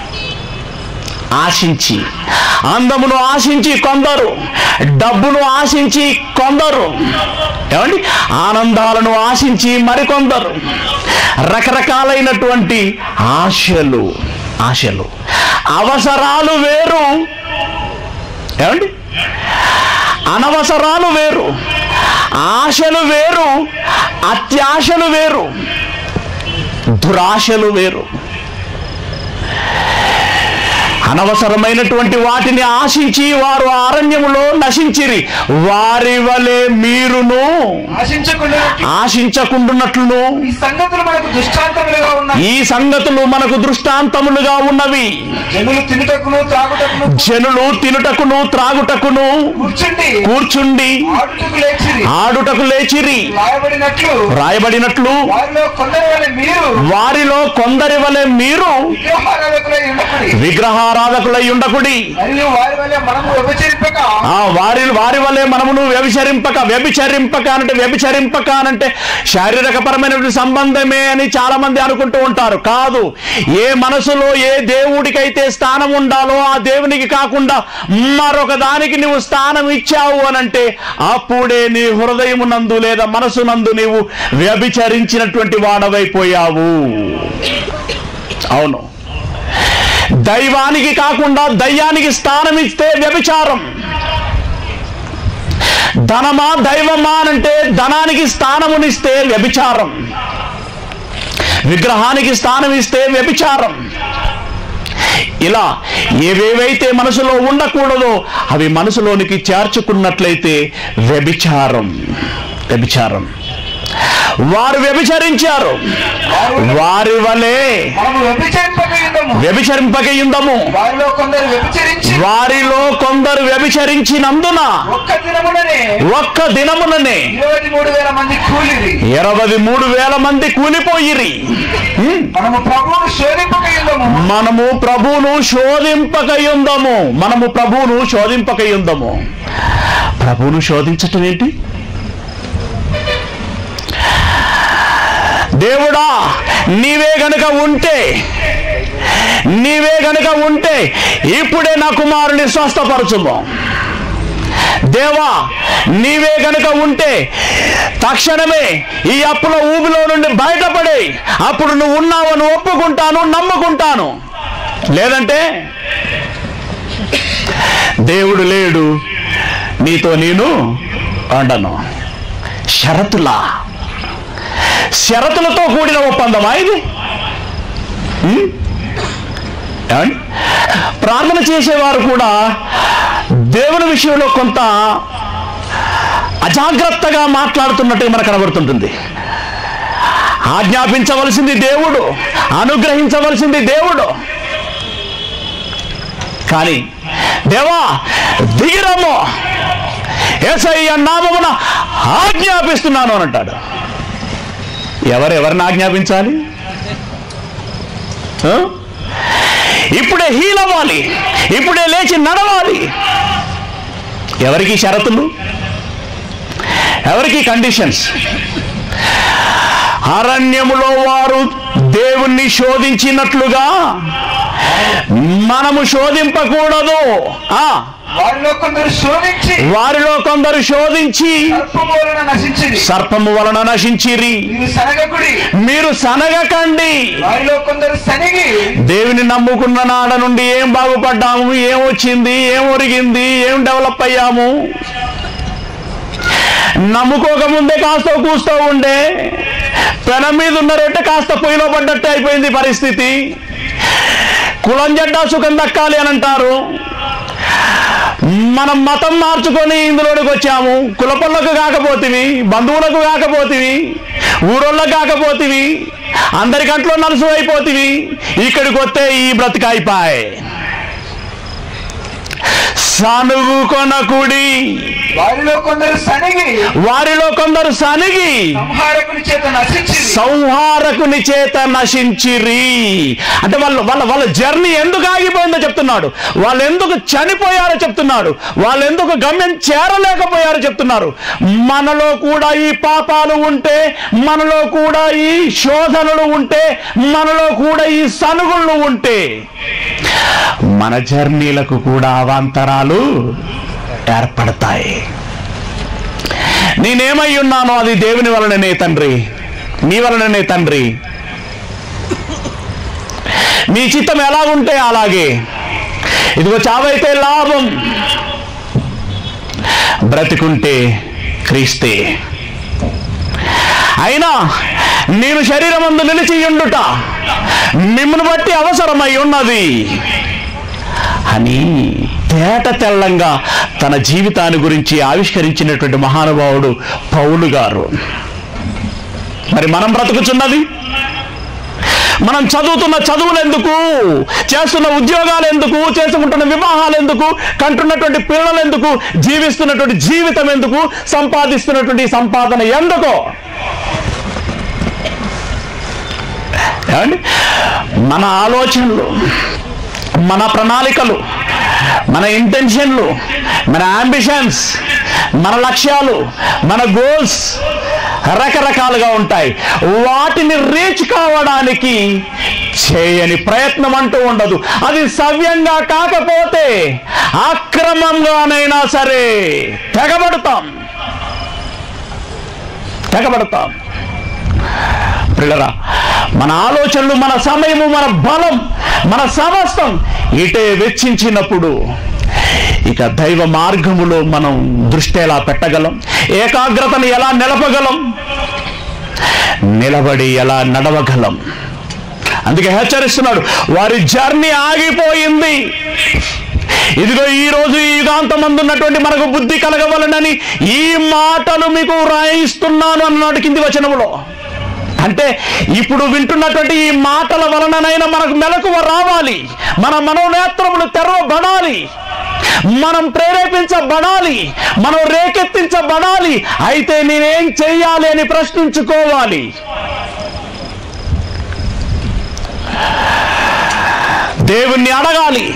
ఆశించి అందమును ఆశించి కొందరు డబ్బును ఆశించి కొందరు ఏమండి ఆనందాలను ఆశించి మరికొందరు రకరకాలైనటువంటి ఆశలు ఆశలు అవసరాలు వేరు ఏమండి అనవసరాలు వేరు ఆశలు వేరు అత్యాశలు వేరు దురాశలు వేరు అనవసరమైనటువంటి వాటిని ఆశించి వారు అరణ్యములో నశించిరి వారి వలె మీరును ఆశించకుండా ఆశించకుండునట్లును ఈ సంగతులు మనకు దృష్టాంతములుగా ఉన్నాయి ఈ సంగతులు మనకు దృష్టాంతములుగా ఉన్నవి జనులు తినుటకును త్రాగుటకును జనులు తినుటకును త్రాగుటకును కూర్చుండి కూర్చుండి ఆడుటకు లేచిరి ఆడుటకు లేచిరి రాయబడినట్లు రాయబడినట్లు వారిలో కొందరు వల్ల మీరు వారిలో కొందరి వలె మీరు విగ్రహారాధకులై ఉండకుడి విగ్రహారాధకులై ఉండకుడి మరియు వారి వల్ల మనము విభజింపక ఆ వారి వారి వల్లే మనమును వ్యభిచరింపక వ్యభిచరింపక అంటే వ్యభిచరింపక అంటే శారీరకపరమైనటువంటి సంబంధమే అని చాలా మంది అనుకుంటూ ఉంటారు కాదు ఏ మనసులో ఏ దేవుడికైతే స్థానం ఉండాలో ఆ దేవునికి కాకుండా మరొక దానికి నువ్వు స్థానం ఇచ్చావు అనంటే అప్పుడే నీ హృదయమునందు లేదా మనసునందు నీవు వ్యభిచరించినటువంటి వాడవైపోయావు అవును దైవానికి కాకుండా దయ్యానికి స్థానం ఇస్తే వ్యభిచారం ధనమా దైవమా అనంటే ధనానికి స్థానమునిస్తే వ్యభిచారం విగ్రహానికి స్థానం ఇస్తే వ్యభిచారం ఇలా ఏవేవైతే మనసులో ఉండకూడదో అవి మనసులోనికి చేర్చుకున్నట్లయితే వ్యభిచారం వ్యభిచారం వారు వ్యభిచరించారు వారి వలె మనము వ్యభిచరింపక యుద్ధము వ్యభిచరింపకయుందము వారిలో కొందరు వ్యభిచరించి వారిలో కొందరు వ్యభిచరించినందున ఒక్క దినముననే ఒక్క దినముననే ఇరవై మూడు వేల మంది కూలిరి ఇరవై మూడు వేల మంది కూలిపోయిరి హ్మ్. మనము ప్రభువును శోధింపక యుద్ధము మనము ప్రభువును శోధింపకయుందము మనము ప్రభువును శోధింపకయుందము ప్రభువును శోధించటం ఏంటి దేవుడా నీవే గనుక ఉంటే నీవే గనుక ఉంటే ఇప్పుడే నా కుమారుని స్వస్థపరచుము దేవా నీవే గనుక ఉంటే తక్షణమే ఈ అప్పుల ఊబిలో నుండి బయటపడి అప్పుడు నువ్వు ఉన్నావని ఒప్పుకుంటాను నమ్ముకుంటాను లేదంటే దేవుడు లేడు నీతో నేను అండను షరతులా షరతులతో కూడిన ఒప్పందమా ఇది ఉం? ఏమండి? ప్రార్థన చేసేవారు కూడా దేవుని విషయంలో కొంత అజాగ్రత్తగా మాట్లాడుతున్నట్టుగా మనకు కనబడుతుంటుంది ఆజ్ఞాపించవలసింది దేవుడు అనుగ్రహించవలసింది దేవుడు కానీ దేవా దిగిరమ్మో ఏసయ్య నామమున ఆజ్ఞాపిస్తున్నాను అని అంటాడు ఎవరు ఎవరిని ఆజ్ఞాపించాలి ఆ? ఇప్పుడే హీలవ్వాలి ఇప్పుడే లేచి నడవాలి ఎవరికి షరతులు ఎవరికి కండిషన్స్ అరణ్యములో వారు దేవుణ్ణి శోధించినట్లుగా మనము శోధింపకూడదు ఆ వారిలో కొందరు శోధించి వారిలో కొందరు శోధించి సర్పము వలన నశించింది సర్పము వలన నశించిరి మీరు సనగకుడి మీరు సనగకండి వారిలో కొందరు సనిగి దేవుని నమ్ముకున్న నాడ నుండి ఏం బాగుపడ్డాము ఏం వచ్చింది ఏం ఒరిగింది ఏం డెవలప్ అయ్యాము నమ్ముకోకముందే కాస్త కూస్తూ ఉండే పెనం మీద ఉన్న రొట్టె కాస్త పొయ్యిలో పడ్డట్టు అయిపోయింది పరిస్థితి కులం జడ్డా సుఖం దక్కాలి అని అంటారు మనం మతం మార్చుకొని ఇందులోనికి వచ్చాము కులపొల్లకు కాకపోతివి బంధువులకు కాకపోతివి ఊరోళ్ళకు కాకపోతివి అందరికంట్లో నలుసు అయిపోతుంది ఇక్కడికి వస్తే ఈ బ్రతికాయిపాయ్ సనుగు కొనకుడి వారిలో కొందరు సనిగి వారిలో కొందరు సనిగి సంహారకుని చేత నశించింది సంహారకుని చేత నశించిరి అంటే వాళ్ళ వాళ్ళ వాళ్ళ జర్నీ ఎందుకు ఆగిపోయిందో చెప్తున్నాడు వాళ్ళు ఎందుకు చనిపోయారో చెప్తున్నాడు వాళ్ళు ఎందుకు గమ్యం చేరలేకపోయారో చెప్తున్నారు మనలో కూడా ఈ పాపాలు ఉంటే మనలో కూడా ఈ శోధనలు ఉంటే మనలో కూడా ఈ సనుగుళ్ళు ఉంటే మన జర్నీలకు కూడా అవాంతరాలు ఏర్పడతాయి నేనేమై ఉన్నానో అది దేవుని వలననే తండ్రి నీ వలననే తండ్రి మీ చిత్తం ఎలా ఉంటే అలాగే ఇదిగో చావైతే లాభం బ్రతికుంటే క్రీస్తే అయినా నేను శరీరమందు నిలిచి ఉండుట మిమ్మల్ని బట్టి అవసరమై ఉన్నది అని తేట తెల్లంగా తన జీవితాన్ని గురించి ఆవిష్కరించినటువంటి మహానుభావుడు పౌలు గారు మరి మనం బ్రతుకుచున్నది మనం చదువుతున్న చదువులు ఎందుకు చేస్తున్న ఉద్యోగాలు ఎందుకు చేసుకుంటున్న వివాహాలు ఎందుకు కంటున్నటువంటి పిల్లలు ఎందుకు జీవిస్తున్నటువంటి జీవితం ఎందుకు సంపాదిస్తున్నటువంటి సంపాదన ఎందుకు ఏమండి మన ఆలోచనలు మన ప్రణాళికలు మన ఇంటెన్షన్లు మన అంబిషన్స్ మన లక్ష్యాలు మన గోల్స్ రకరకాలుగా ఉంటాయి వాటిని రీచ్ కావడానికి చేయని ప్రయత్నం అంటూ ఉండదు అది సవ్యంగా కాకపోతే అక్రమంగానైనా సరే తెగబడతాం తెగబడతాం పిల్లరా మన ఆలోచనలు మన సమయము మన బలం మన సమస్తం ఇటే వెచ్చించినప్పుడు ఇక దైవ మార్గములో మనం దృష్టి ఎలా పెట్టగలం ఏకాగ్రతను ఎలా నిలపగలం నిలబడి ఎలా నడవగలం అందుకే హెచ్చరిస్తున్నాడు వారి జర్నీ ఆగిపోయింది ఇదిగో ఈ రోజు ఈ యుగాంతమందు ఉన్నటువంటి మనకు బుద్ధి కలగవలనని ఈ మాటలు మీకు రాయిస్తున్నాను అన్నాడు కింది వచనములో అంటే ఇప్పుడు వింటున్నటువంటి ఈ మాటల వలననైనా మనకు మెలకువ రావాలి మన మనోనేత్రములు తెరవబడాలి మనం ప్రేరేపించబడాలి మనం రేకెత్తించబడాలి అయితే నేనేం చెయ్యాలి అని ప్రశ్నించుకోవాలి దేవుణ్ణి అడగాలి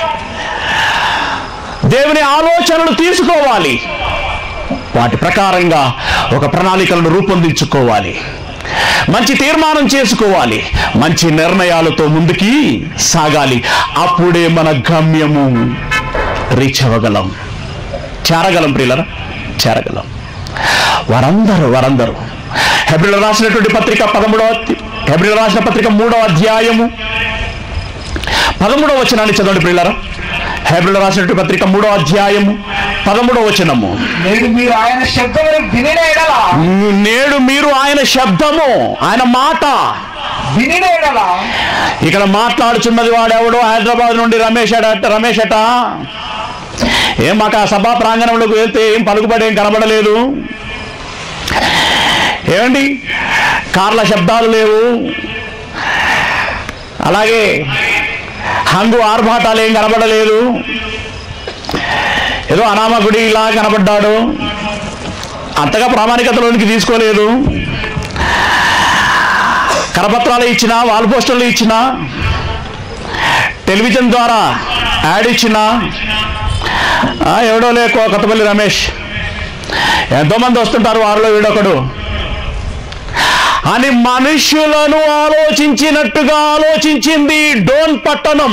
దేవుని ఆలోచనలు తీసుకోవాలి వాటి ప్రకారంగా ఒక ప్రణాళికలను రూపొందించుకోవాలి మంచి తీర్మానం చేసుకోవాలి మంచి నిర్ణయాలతో ముందుకి సాగాలి అప్పుడే మన గమ్యము రీచ్ అవ్వగలం చేరగలం ప్రియులరా చేరగలం వారందరూ వారందరూ హెబ్రిల్ రాసినటువంటి పత్రిక పదమూడవ హెబ్రిల్ రాసిన పత్రిక మూడవ అధ్యాయము పదమూడవ వచనాన్ని చదవండి ప్రియులరా హెబ్రిల్ రాసినటువంటి పత్రిక మూడవ అధ్యాయము పదమూడవ వచనము నేడు మీరు ఆయన శబ్దమును వినిన ఎడల నేడు మీరు ఆయన శబ్దము ఆయన మాట వినిన ఎడల ఇక్కడ మాట్లాడుచున్నది వాడెవడో హైదరాబాద్ నుండి రమేష్ అట రమేష్ అట ఏం మాకు ఆ సభా ప్రాంగణంలోకి వెళ్తే ఏం పలుకుబడి ఏం కనబడలేదు ఏమండి కార్ల శబ్దాలు లేవు అలాగే హంగు ఆర్భాటాలు ఏం కనబడలేదు ఏదో అనామకుడి ఇలా కనబడ్డాడు అంతగా ప్రామాణికతలోనికి తీసుకోలేదు కరపత్రాలు ఇచ్చిన వాల్ పోస్టర్లు ఇచ్చిన టెలివిజన్ ద్వారా యాడ్ ఇచ్చిన ఆ, ఎవడో లేకో కొత్తపల్లి రమేష్ ఎంతోమంది వస్తుంటారు వారిలో వీడొకడు అని మనుష్యులను ఆలోచించినట్టుగా ఆలోచించింది డోన్ పట్టణం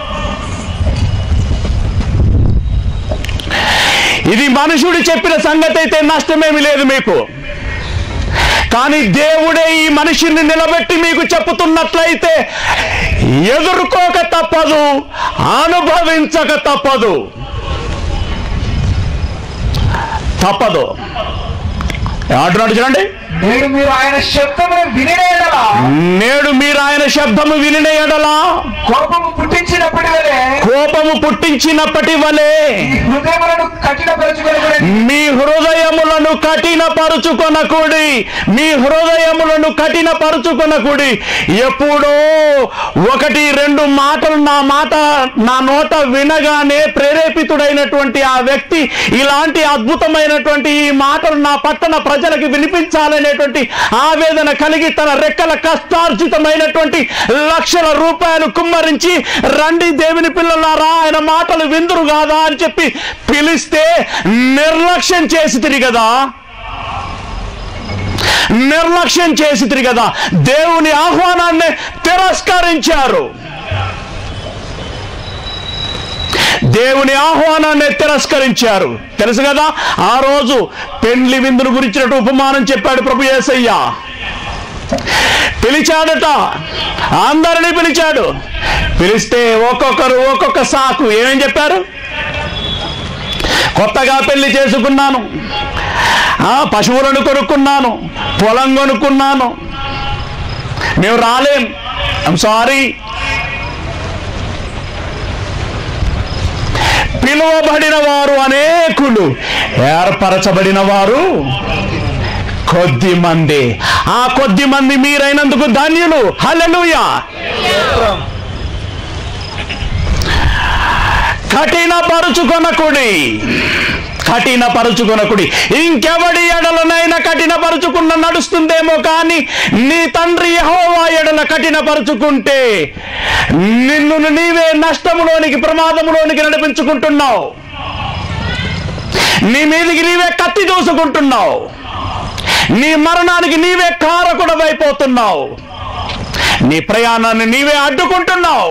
ఇది మనుషుడు చెప్పిన సంగతి అయితే నష్టమేమి లేదు మీకు కానీ దేవుడే ఈ మనిషిని నిలబెట్టి మీకు చెప్పుతున్నట్లయితే ఎదుర్కోక తప్పదు అనుభవించక తప్పదు తప్పదు ఏమంటున్నాడు చూడండి నేడు మీరు ఆయన శబ్దమును వినిన ఎడల నేడు మీరు ఆయన శబ్దము వినిన ఎడలా కోపము పుట్టించినప్పటి వలె కోపము పుట్టించినప్పటి వలె ఈ హృదయములను కఠినపరచుకొని మీ హృదయములను కఠినపరుచుకొనకుడి మీ హృదయములను కఠినపరుచుకొనకుడి ఎప్పుడో ఒకటి రెండు మాటలు నా మాట నా నోట వినగానే ప్రేరేపితుడైనటువంటి ఆ వ్యక్తి ఇలాంటి అద్భుతమైనటువంటి ఈ మాటలు నా పట్టణ ప్రజలకు వినిపించాలనేటువంటి ఆవేదన కలిగి తన రెక్కల కష్టార్జితమైనటువంటి లక్షల రూపాయలు కుమ్మరించి రండి దేవుని పిల్లలారా ఆయన మాటలు విందురు కాదా అని చెప్పి పిలిస్తే నిర్లక్ష్యం చేసి తిరిగి కదా నిర్లక్ష్యం చేసి తిరిగి కదా దేవుని ఆహ్వానాన్ని తిరస్కరించారు దేవుని ఆహ్వానాన్ని తిరస్కరించారు తెలుసు కదా ఆ రోజు పెండ్లి విందును గురించినట్టు ఉపమానం చెప్పాడు ప్రభు యేసయ్య పిలిచాడట అందరినీ పిలిచాడు పిలిస్తే ఒక్కొక్కరు ఒక్కొక్క సాకు ఏమేం చెప్పారు కొత్తగా పెళ్లి చేసుకున్నాను ఆ, పశువులను కొనుక్కున్నాను పొలం కొనుక్కున్నాను మేము రాలేం ఐమ్ సారీ పిలువబడిన వారు అనేకులు ఏర్పరచబడిన వారు కొద్ది మంది ఆ కొద్ది మంది మీరైనందుకు ధన్యులు హల్లెలూయా కఠినపరుచుకొనకుడి కఠినపరుచుకొనకుడి ఇంకెవడి ఎడలనైనా కఠినపరుచుకున్న నడుస్తుందేమో కానీ నీ తండ్రి యెహోవా ఎడల కఠినపరుచుకుంటే నిన్ను నీవే నష్టములోనికి ప్రమాదములోనికి నడిపించుకుంటున్నావు నీ మీదికి నీవే కత్తి దూసుకుంటున్నావు నీ మరణానికి నీవే కారకుడవైపోతున్నావు నీ ప్రయాణాన్ని నీవే అడ్డుకుంటున్నావు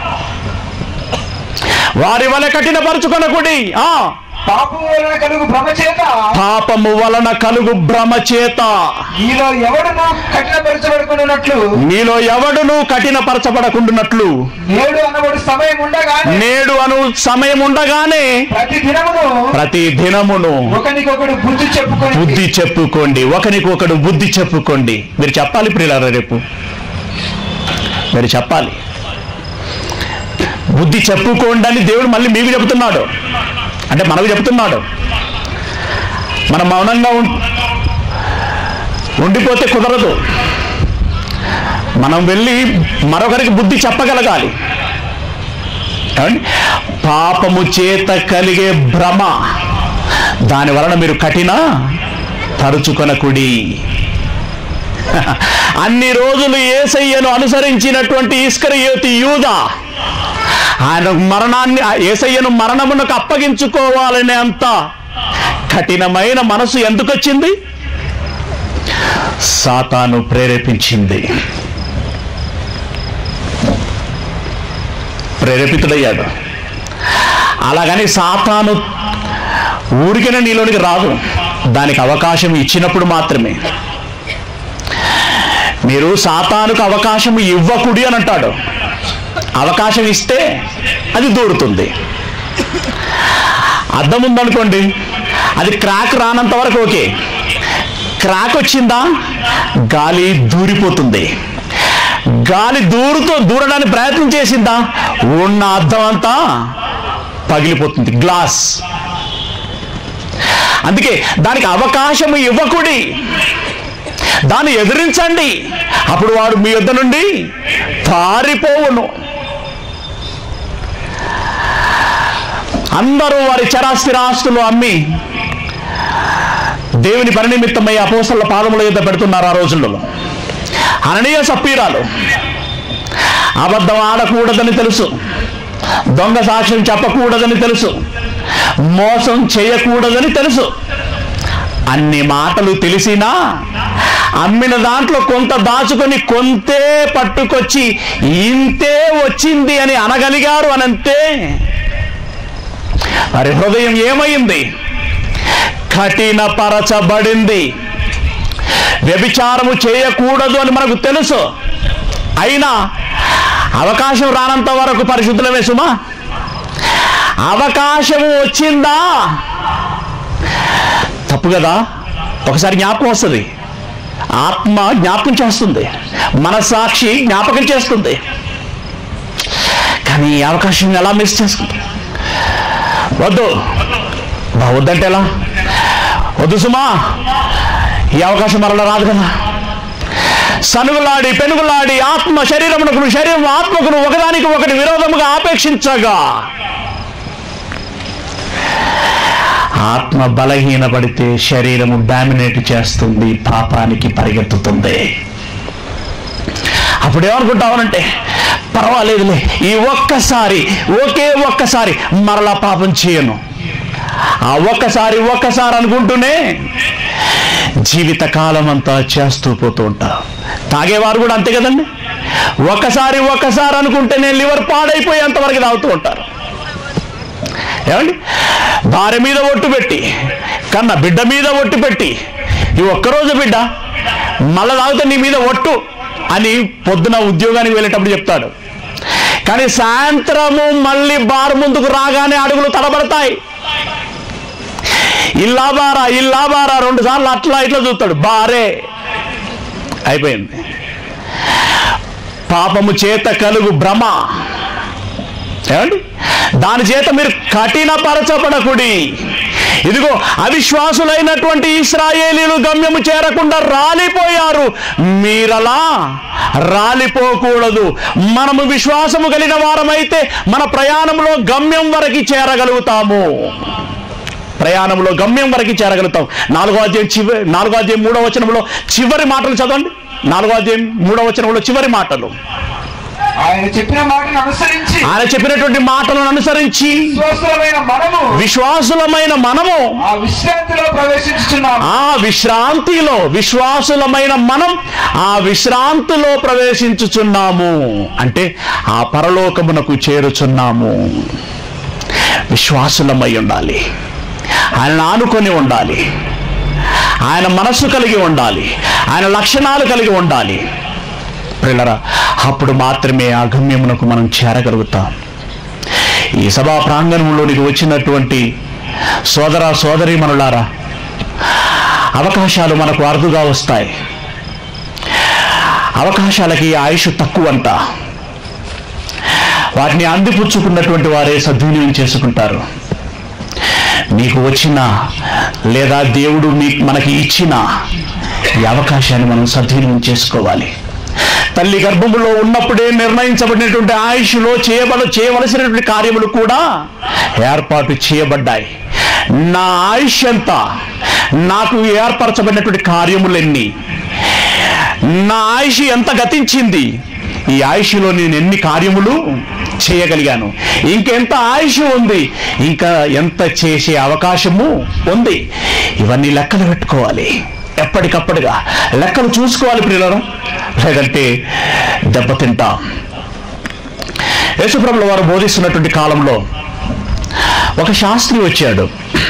వారి వల్ల కఠినపరుచుకొనకుడి ఆ పాపము వలన కలుగు భ్రమ చేత పాపము వలన కలుగు భ్రమ చేత మీలో ఎవడును కఠినపరచబడుకున్నట్లు నీలో ఎవడును కఠినపరచబడకుండునట్లు నేడు అనబడు సమయం ఉండగానే నేడు అను సమయం ఉండగానే ప్రతి దినమును ప్రతి దినమును ఒకనికొకడు బుద్ధి చెప్పుకొని బుద్ధి చెప్పుకోండి ఒకరికొకడు బుద్ధి చెప్పుకోండి మీరు చెప్పాలి ప్రియులారా రేపు మీరు చెప్పాలి బుద్ధి చెప్పుకోండి అని దేవుడు మళ్ళీ మీకు చెబుతున్నాడు అంటే మనకు చెబుతున్నాడు మనం మౌనంగా ఉం- ఉండిపోతే కుదరదు మనం వెళ్ళి మరొకరికి బుద్ధి చెప్పగలగాలి ఏమండి? పాపము చేత కలిగే భ్రమ దాని వలన మీరు కఠిన తరుచుకొనకుడి అన్ని రోజులు ఏసయ్యను అనుసరించినటువంటి ఇస్కరియోతి యూద ఆయన మరణాన్ని ఆ ఏసయ్యను మరణమునకు అప్పగించుకోవాలనే అంత కఠినమైన మనసు ఎందుకు వచ్చింది సాతాను ప్రేరేపించింది ప్రేరేపితుడయ్యాడు అలాగని సాతాను ఊరికనే నీలోనికి రాదు దానికి అవకాశం ఇచ్చినప్పుడు మాత్రమే మీరు సాతానుకు అవకాశం ఇవ్వకుడి అని అంటాడు అవకాశం ఇస్తే అది దూరుతుంది అద్దం ఉందనుకోండి అది క్రాక్ రానంత వరకు ఓకే క్రాక్ వచ్చిందా గాలి దూరిపోతుంది గాలి దూరుతో దూరడానికి ప్రయత్నం చేసిందా ఉన్న అద్దం అంతా పగిలిపోతుంది గ్లాస్ అందుకే దానికి అవకాశం ఇవ్వకుడి దాన్ని ఎదిరించండి అప్పుడు వాడు మీ యొద్ద నుండి పారిపోవును అందరూ వారి చరాస్థిరాస్తులు అమ్మి దేవుని పరినిమిత్తమై అపోసల పాదముల యొద్ద పెడుతున్నారు ఆ రోజుల్లో అననీయ సప్పీరాలు అబద్ధం ఆడకూడదని తెలుసు దొంగ సాక్ష్యం చెప్పకూడదని తెలుసు మోసం చేయకూడదని తెలుసు అన్ని మాటలు తెలిసినా అమ్మిన దాంట్లో కొంత దాచుకొని కొంతే పట్టుకొచ్చి ఇంతే వచ్చింది అని అనగలిగారు అనంతే వారి హృదయం ఏమైంది కఠినపరచబడింది వ్యభిచారము చేయకూడదు అని మనకు తెలుసు అయినా అవకాశం రానంత వరకు పరిశుద్ధులమే సుమా అవకాశము వచ్చిందా తప్పు కదా ఒకసారి జ్ఞాపకం వస్తుంది ఆత్మ జ్ఞాపకం చేస్తుంది మనసాక్షి జ్ఞాపకం చేస్తుంది కానీ ఈ అవకాశం ఎలా మిస్ చేసుకుంటాం వద్దు బా, వద్దంటే ఎలా వద్దు సుమా ఈ అవకాశం మరలా రాదు కదా సనుగులాడి పెనుగులాడి ఆత్మ శరీరమునకును శరీరం ఆత్మకును ఒకదానికి ఒకటి విరోధముగా ఆపేక్షించగా ఆత్మ బలహీనపడితే శరీరము డామినేట్ చేస్తుంది పాపానికి పరిగెత్తుతుంది అప్పుడు ఏమనుకుంటామనంటే పర్వాలేదులే ఈ ఒక్కసారి ఒకే ఒక్కసారి మరలా పాపం చేయను ఆ ఒక్కసారి ఒక్కసారి అనుకుంటూనే జీవితకాలం అంతా చేస్తూ పోతూ ఉంటారు తాగేవారు కూడా అంతే కదండి ఒక్కసారి ఒక్కసారి అనుకుంటేనే లివర్ పాడైపోయేంత వరకు తాగుతూ ఉంటారు ఏమండి భార్య మీద ఒట్టు పెట్టి కన్న బిడ్డ మీద ఒట్టు పెట్టి ఈ ఒక్కరోజు బిడ్డ మళ్ళా తాగితే నీ మీద ఒట్టు అని పొద్దున ఉద్యోగానికి వెళ్ళేటప్పుడు చెప్తాడు కానీ సాయంత్రము మళ్ళీ బార్ ముందుకు రాగానే అడుగులు తడబడతాయి ఇల్లా బారా ఇల్లా బారా రెండు సార్లు అట్లా ఇట్లా చూస్తాడు బారే అయిపోయింది పాపము చేత కలుగు భ్రమ ఏమండి దాని చేత మీరు కఠినపరచబడకుడి ఇదిగో అవిశ్వాసులైనటువంటి ఇస్రాయేలీలు గమ్యము చేరకుండా రాలిపోయారు మీరలా రాలిపోకూడదు మనము విశ్వాసము కలిగిన వారమైతే మన ప్రయాణంలో గమ్యం వరకు చేరగలుగుతాము ప్రయాణంలో గమ్యం వరకు చేరగలుగుతాం నాలుగో అధ్యాయం చివరి నాలుగో అధ్యాయం మూడో వచనంలో చివరి మాటలు చదవండి నాలుగో అధ్యాయం మూడో వచనంలో చివరి మాటలు ఆయన చెప్పిన మాటను అనుసరించి ఆయన చెప్పినటువంటి మాటలను అనుసరించి విశ్వాసులమైన మనము విశ్వాసులమైన మనము ఆ విశ్రాంతిలో ప్రవేశించుచున్నాము ఆ విశ్రాంతిలో విశ్వాసులమైన మనం ఆ విశ్రాంతిలో ప్రవేశించుచున్నాము అంటే ఆ పరలోకమునకు చేరుచున్నాము విశ్వాసులమై ఉండాలి ఆయన ఆనుకొని ఉండాలి ఆయన మనస్సు కలిగి ఉండాలి ఆయన లక్షణాలు కలిగి ఉండాలి పిల్లరా అప్పుడు మాత్రమే ఆ గమ్యమునకు మనం చేరగలుగుతాం ఈ సభా ప్రాంగణంలోనికి వచ్చినటువంటి సోదర సోదరీమణులారా అవకాశాలు మనకు అరుదుగా వస్తాయి అవకాశాలకి ఆయుష్ తక్కువంట వాటిని అందిపుచ్చుకున్నటువంటి వారే సద్వినియోగం చేసుకుంటారు మీకు వచ్చిన లేదా దేవుడు మీ మనకి ఇచ్చిన ఈ అవకాశాన్ని మనం సద్వినియోగం చేసుకోవాలి తల్లి గర్భములో ఉన్నప్పుడే నిర్ణయించబడినటువంటి ఆయుష్లో చేయబడ చేయవలసినటువంటి కార్యములు కూడా ఏర్పాటు చేయబడ్డాయి నా ఆయుష్ ఎంత నాకు ఏర్పరచబడినటువంటి కార్యములెన్ని నా ఆయుష్ ఎంత గతించింది ఈ ఆయుష్లో నేను ఎన్ని కార్యములు చేయగలిగాను ఇంకెంత ఆయుష్ ఉంది ఇంకా ఎంత చేసే అవకాశము ఉంది ఇవన్నీ లెక్కలు పెట్టుకోవాలి ఎప్పటికప్పటిగా లెక్కలు చూసుకోవాలి ప్రియులను లేదంటే దెబ్బతింటాం యేసుప్రభుల వారు బోధిస్తున్నటువంటి కాలంలో ఒక శాస్త్రి వచ్చాడు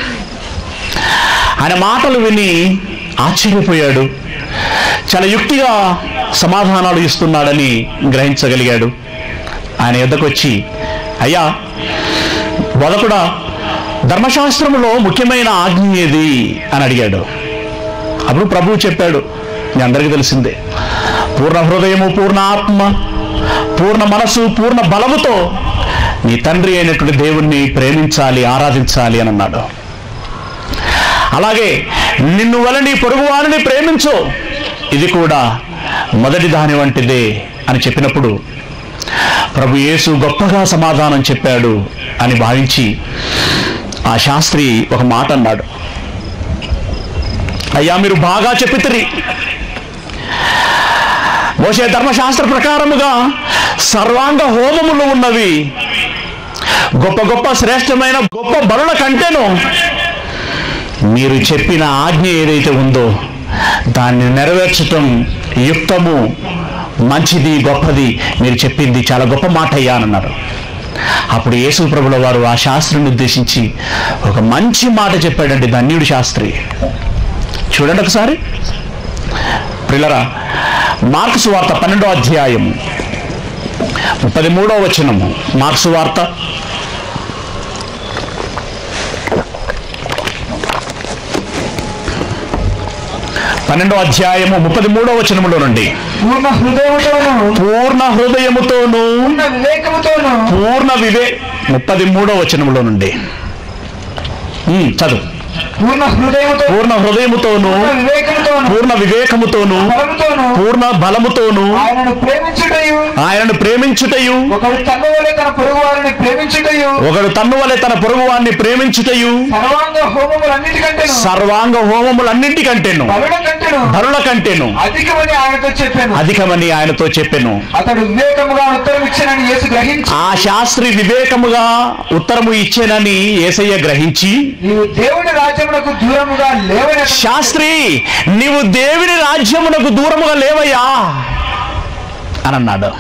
ఆయన మాటలు విని ఆశ్చర్యపోయాడు చాలా యుక్తిగా సమాధానాలు ఇస్తున్నాడని గ్రహించగలిగాడు ఆయన ఎద్దకు వచ్చి అయ్యా బోధకుడా ధర్మశాస్త్రములో ముఖ్యమైన ఆజ్ఞ ఏది అని అడిగాడు అప్పుడు ప్రభువు చెప్పాడు మీ అందరికీ తెలిసిందే పూర్ణ హృదయము పూర్ణ ఆత్మ పూర్ణ మనసు పూర్ణ బలముతో నీ తండ్రి అయినటువంటి దేవుణ్ణి ప్రేమించాలి ఆరాధించాలి అని అన్నాడు అలాగే నిన్ను వల్ల నీ పొరుగువారిని ప్రేమించు ఇది కూడా మొదటి దాని వంటిదే అని చెప్పినప్పుడు ప్రభు యేసు గొప్పగా సమాధానం చెప్పాడు అని భావించి ఆ శాస్త్రి ఒక మాట అన్నాడు అయ్యా మీరు బాగా చెప్పితిరి మోసే ధర్మశాస్త్ర ప్రకారముగా సర్వాంగ హోమములు ఉన్నవి గొప్ప గొప్ప శ్రేష్టమైన గొప్ప బలుల కంటేను మీరు చెప్పిన ఆజ్ఞ ఏదైతే ఉందో దాన్ని నెరవేర్చటం యుక్తము మంచిది గొప్పది మీరు చెప్పింది చాలా గొప్ప మాట అయ్యా అని అన్నారు అప్పుడు యేసు ప్రభుల వారు ఆ శాస్త్రిని ఉద్దేశించి ఒక మంచి మాట చెప్పాడండి ధన్యుడు శాస్త్రి చూడండి ఒకసారి ప్రిలరా మార్క్స్ వార్త పన్నెండో అధ్యాయం ముప్పది మూడో వచనము మార్క్స్ వార్త పన్నెండో అధ్యాయము ముప్పది మూడో వచనములో నుండి పూర్ణ హృదయముతోను పూర్ణ హృదయముతోను పూర్ణ వివేకముతోను పూర్ణ వివే ముప్పది మూడో వచనములో నుండి ఉమ్, చదువు పూర్ణ హృదయముతో పూర్ణ హృదయముతోను పూర్ణ వివేకముతోను పూర్ణ వివేకముతోను బలముతోను పూర్ణ బలముతోను ఆయనను ప్రేమించుటయు ఆయనను ప్రేమించుటయు ఒకడు తన వలె తన పొరుగు వారిని ప్రేమించుటయు ఒకడు తన్ను వలె తన పొరుగు వారిని ప్రేమించుటయు సర్వాంగ హోమములన్నిటికంటేను సర్వాంగ హోమములన్నింటికంటేను బలుల కంటేను ధరుల కంటేను అధికమని ఆయనతో చెప్పాను అధికమని ఆయనతో చెప్పెను అతడు వివేకముగా ఉత్తరం ఇచ్చానని యేసు గ్రహించి ఆ శాస్త్రి వివేకముగా ఉత్తరము ఇచ్చేనని ఏసయ్య గ్రహించి నీవు దేవుని రాజ్యమునకు దూరముగా లేవని అతడు శాస్త్రి నీవు దేవుని రాజ్యమునకు దూరముగా లేవయ్యా అని అన్నాడు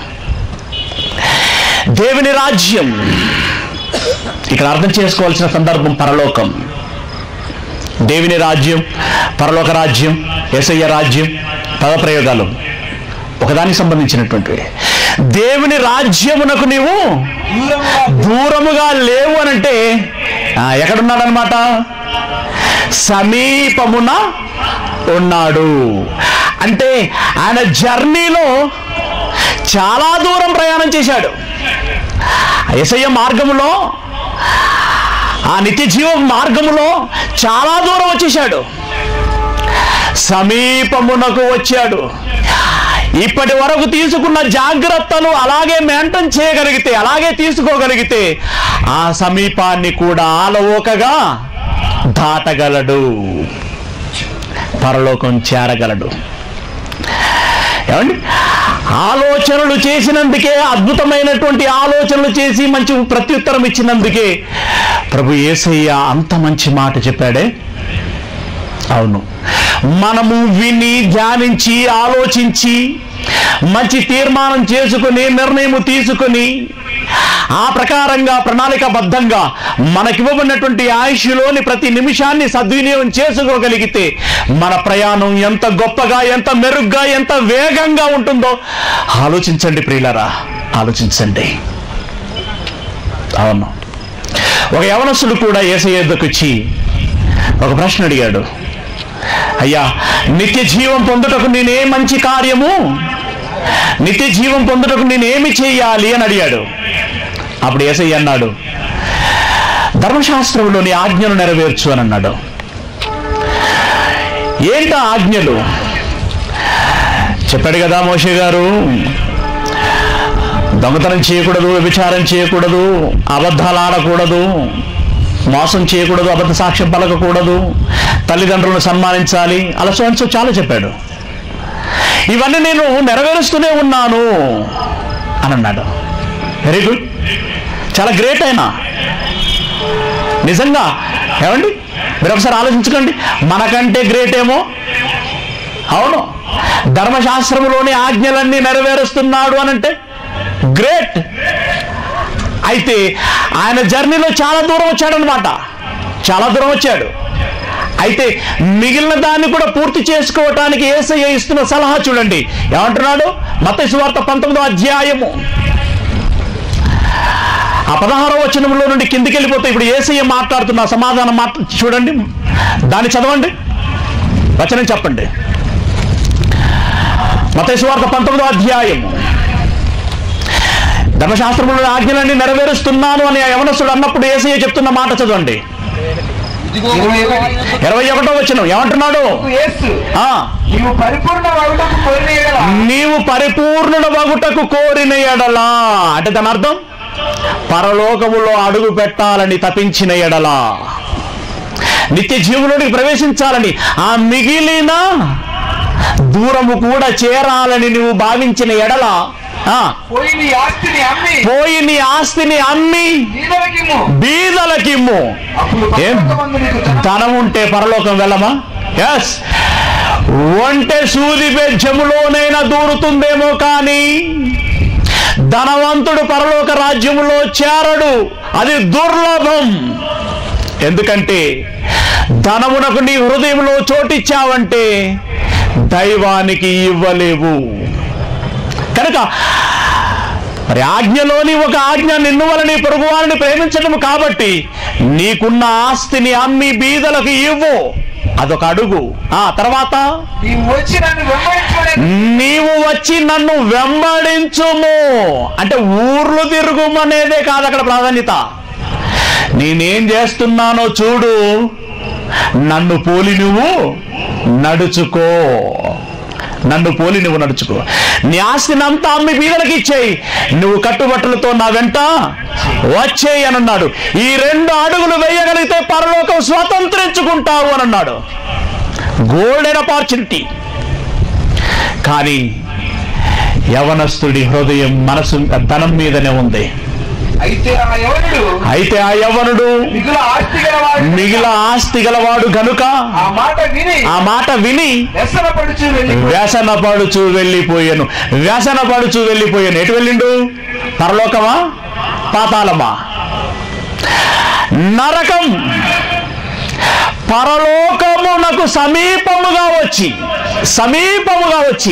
దేవుని రాజ్యం ఇక్కడ అర్థం చేసుకోవాల్సిన సందర్భం పరలోకం దేవుని రాజ్యం పరలోక రాజ్యం ఎసయ్య రాజ్యం పదప్రయోగాలు ఒకదానికి సంబంధించినటువంటివి దేవుని రాజ్యమునకు నీవు దూరముగా దూరముగా లేవు అనంటే ఆ, ఎక్కడున్నాడనమాట సమీపమున ఉన్నాడు అంటే ఆయన జర్నీలో చాలా దూరం ప్రయాణం చేశాడు ఎసయ్య మార్గములో ఆ నిత్య జీవ మార్గములో చాలా దూరం వచ్చేశాడు సమీపమునకు వచ్చాడు ఇప్పటి వరకు తీసుకున్న జాగ్రత్తలు అలాగే మెయింటైన్ చేయగలిగితే అలాగే తీసుకోగలిగితే ఆ సమీపాన్ని కూడా ఆలవోకగా దాటగలడు పరలోకం చేరగలడు ఏమండి ఆలోచనలు చేసినందుకే అద్భుతమైనటువంటి ఆలోచనలు చేసి మంచి ప్రత్యుత్తరం ఇచ్చినందుకే ప్రభు యేసయ్య అంత మంచి మాట చెప్పాడే అవును మనము విని ధ్యానించి ఆలోచించి మంచి తీర్మానం చేసుకుని నిర్ణయం తీసుకుని ఆ ప్రకారంగా ప్రణాళికాబద్ధంగా మనకివ్వబడినటువంటి ఆయుష్లోని ప్రతి నిమిషాన్ని సద్వినియోగం చేసుకోగలిగితే మన ప్రయాణం ఎంత గొప్పగా ఎంత మెరుగ్గా ఎంత వేగంగా ఉంటుందో ఆలోచించండి ప్రియులరా ఆలోచించండి అవును ఒక యవనస్తుడు కూడా ఏసయ్య యొద్దకు వచ్చి ఒక ప్రశ్న అడిగాడు అయ్యా నిత్య జీవం పొందుటకు నేనే మంచి కార్యము నిత్య జీవం పొందుటకు నేనేమి చేయాలి అని అడిగాడు అప్పుడు ఏసయ్య అన్నాడు ధర్మశాస్త్రంలోని ఆజ్ఞలు నెరవేర్చు అని అన్నాడు ఏంటా ఆజ్ఞలు చెప్పాడు కదా మోషే గారు దొంగతనం చేయకూడదు వ్యభిచారం చేయకూడదు అబద్ధాలు ఆడకూడదు మోసం చేయకూడదు అబద్ధ సాక్ష్యం పలకకూడదు తల్లిదండ్రులను సన్మానించాలి అలా సో అండ్ సో చాలా చెప్పాడు ఇవన్నీ నేను నెరవేరుస్తూనే ఉన్నాను అని అన్నాడు వెరీ గుడ్ చాలా గ్రేట్ అయినా నిజంగా ఏమండి మీరు ఒకసారి ఆలోచించుకోండి మనకంటే గ్రేట్ ఏమో అవును ధర్మశాస్త్రములోని ఆజ్ఞలన్నీ నెరవేరుస్తున్నాడు అనంటే గ్రేట్ అయితే ఆయన జర్నీలో చాలా దూరం వచ్చాడనమాట చాలా దూరం వచ్చాడు అయితే మిగిలిన దాన్ని కూడా పూర్తి చేసుకోవటానికి ఏసయ్య ఇస్తున్న సలహా చూడండి ఏమంటున్నాడు మత సువార్త పంతొమ్మిదో అధ్యాయము ఆ పదహారో వచనంలో నుండి కిందికి వెళ్ళిపోతే ఇప్పుడు ఏసయ్య మాట్లాడుతున్న సమాధానం మాట చూడండి దాన్ని చదవండి వచనం చెప్పండి మత సువార్త పంతొమ్మిదో అధ్యాయము ధర్మశాస్త్రంలో ఆజ్ఞలన్నీ నెరవేరుస్తున్నాను అని ఆ యవనస్తుడు అన్నప్పుడు ఏసయ్య చెప్తున్న మాట చదవండి ఇరవై ఒకటి. ఇరవై ఒకటో వచ్చిన ఏమంటున్నాడు యేసు ఆ నీవు పరిపూర్ణ వగుటకు కోరిన ఎడల నీవు పరిపూర్ణుడ వగుటకు కోరిన ఎడలా అంటే దాని అర్థం పరలోకములో అడుగు పెట్టాలని తపించిన ఎడలా నిత్య జీవులోనికి ప్రవేశించాలని ఆ మిగిలిన దూరము కూడా చేరాలని నువ్వు భావించిన ఎడల ఆ, పోయి నీ ఆస్తిని అమ్మి పోయి నీ ఆస్తిని అమ్మి నీదలకిమ్ము బీదలకిమ్ము అప్పుడు ఏం? పరలోకమందు నీకు ధనం ధనం ఉంటే పరలోకం వెళ్ళమా ఎస్ ఒంటె సూది బెజ్జములోనైనా దూరుతుందేమో కానీ ధనవంతుడు పరలోక రాజ్యములో చేరడు అది దుర్లభం ఎందుకంటే ధనమునకు నీ హృదయంలో చోటిచ్చావంటే దైవానికి ఇవ్వలేవు కనుక మరి ఆజ్ఞలోని ఒక ఆజ్ఞ నిన్ను వలని పొరుగువారిని ప్రేమించడం కాబట్టి నీకున్న ఆస్తిని అమ్మి బీదలకు ఇవ్వు అదొక అడుగు ఆ తర్వాత నీవు వచ్చి నన్ను వెంబడించుకునే నీవు వచ్చి నన్ను వెంబడించుము అంటే ఊర్లు తిరుగుమనేదే కాదు అక్కడ ప్రాధాన్యత నేనేం చేస్తున్నానో చూడు నన్ను పోలి నువ్వు నడుచుకో నన్ను పోలి నువ్వు నడుచుకో నీ ఆస్తిని అంతా అమ్మి బీదలకు ఇచ్చేయి నువ్వు కట్టుబట్టలతో నా వెంట వచ్చేయి అని అన్నాడు ఈ రెండు అడుగులు వేయగలిగితే పరలోకం స్వతంత్రించుకుంటావు అని అన్నాడు గోల్డెన్ ఆపర్చునిటీ కానీ యవనస్తుడి హృదయం మనసు ధనం మీదనే ఉంది అయితే ఆ యవనుడు అయితే ఆ యవనుడు మిగుల ఆస్తి గలవాడు మిగిల ఆస్తి గలవాడు గనుక ఆ మాట విని ఆ మాట విని వ్యసన పడుచు వెళ్ళి వ్యసన పడుచు వెళ్ళిపోయాను వ్యసన పడుచు వెళ్ళిపోయాను ఎటు వెళ్ళిండు పరలోకమా పాతాళమా నరకం పరలోకమునకు సమీపముగా వచ్చి సమీపముగా వచ్చి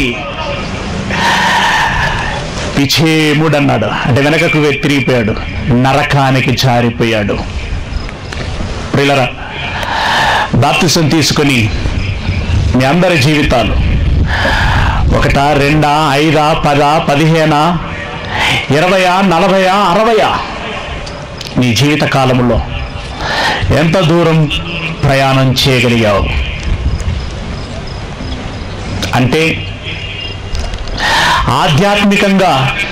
పిచేముడన్నాడు అంటే వెనకకు తిరిగిపోయాడు నరకానికి జారిపోయాడు ప్రిలరా బాప్తిసం తీసుకొని మీ అందరి జీవితాలు ఒకటా రెండా ఐదా పదా పదిహేనా ఇరవయా నలభయా అరవయా నీ జీవిత కాలంలో ఎంత దూరం ప్రయాణం చేయగలిగావు అంటే ఆధ్యాత్మికంగా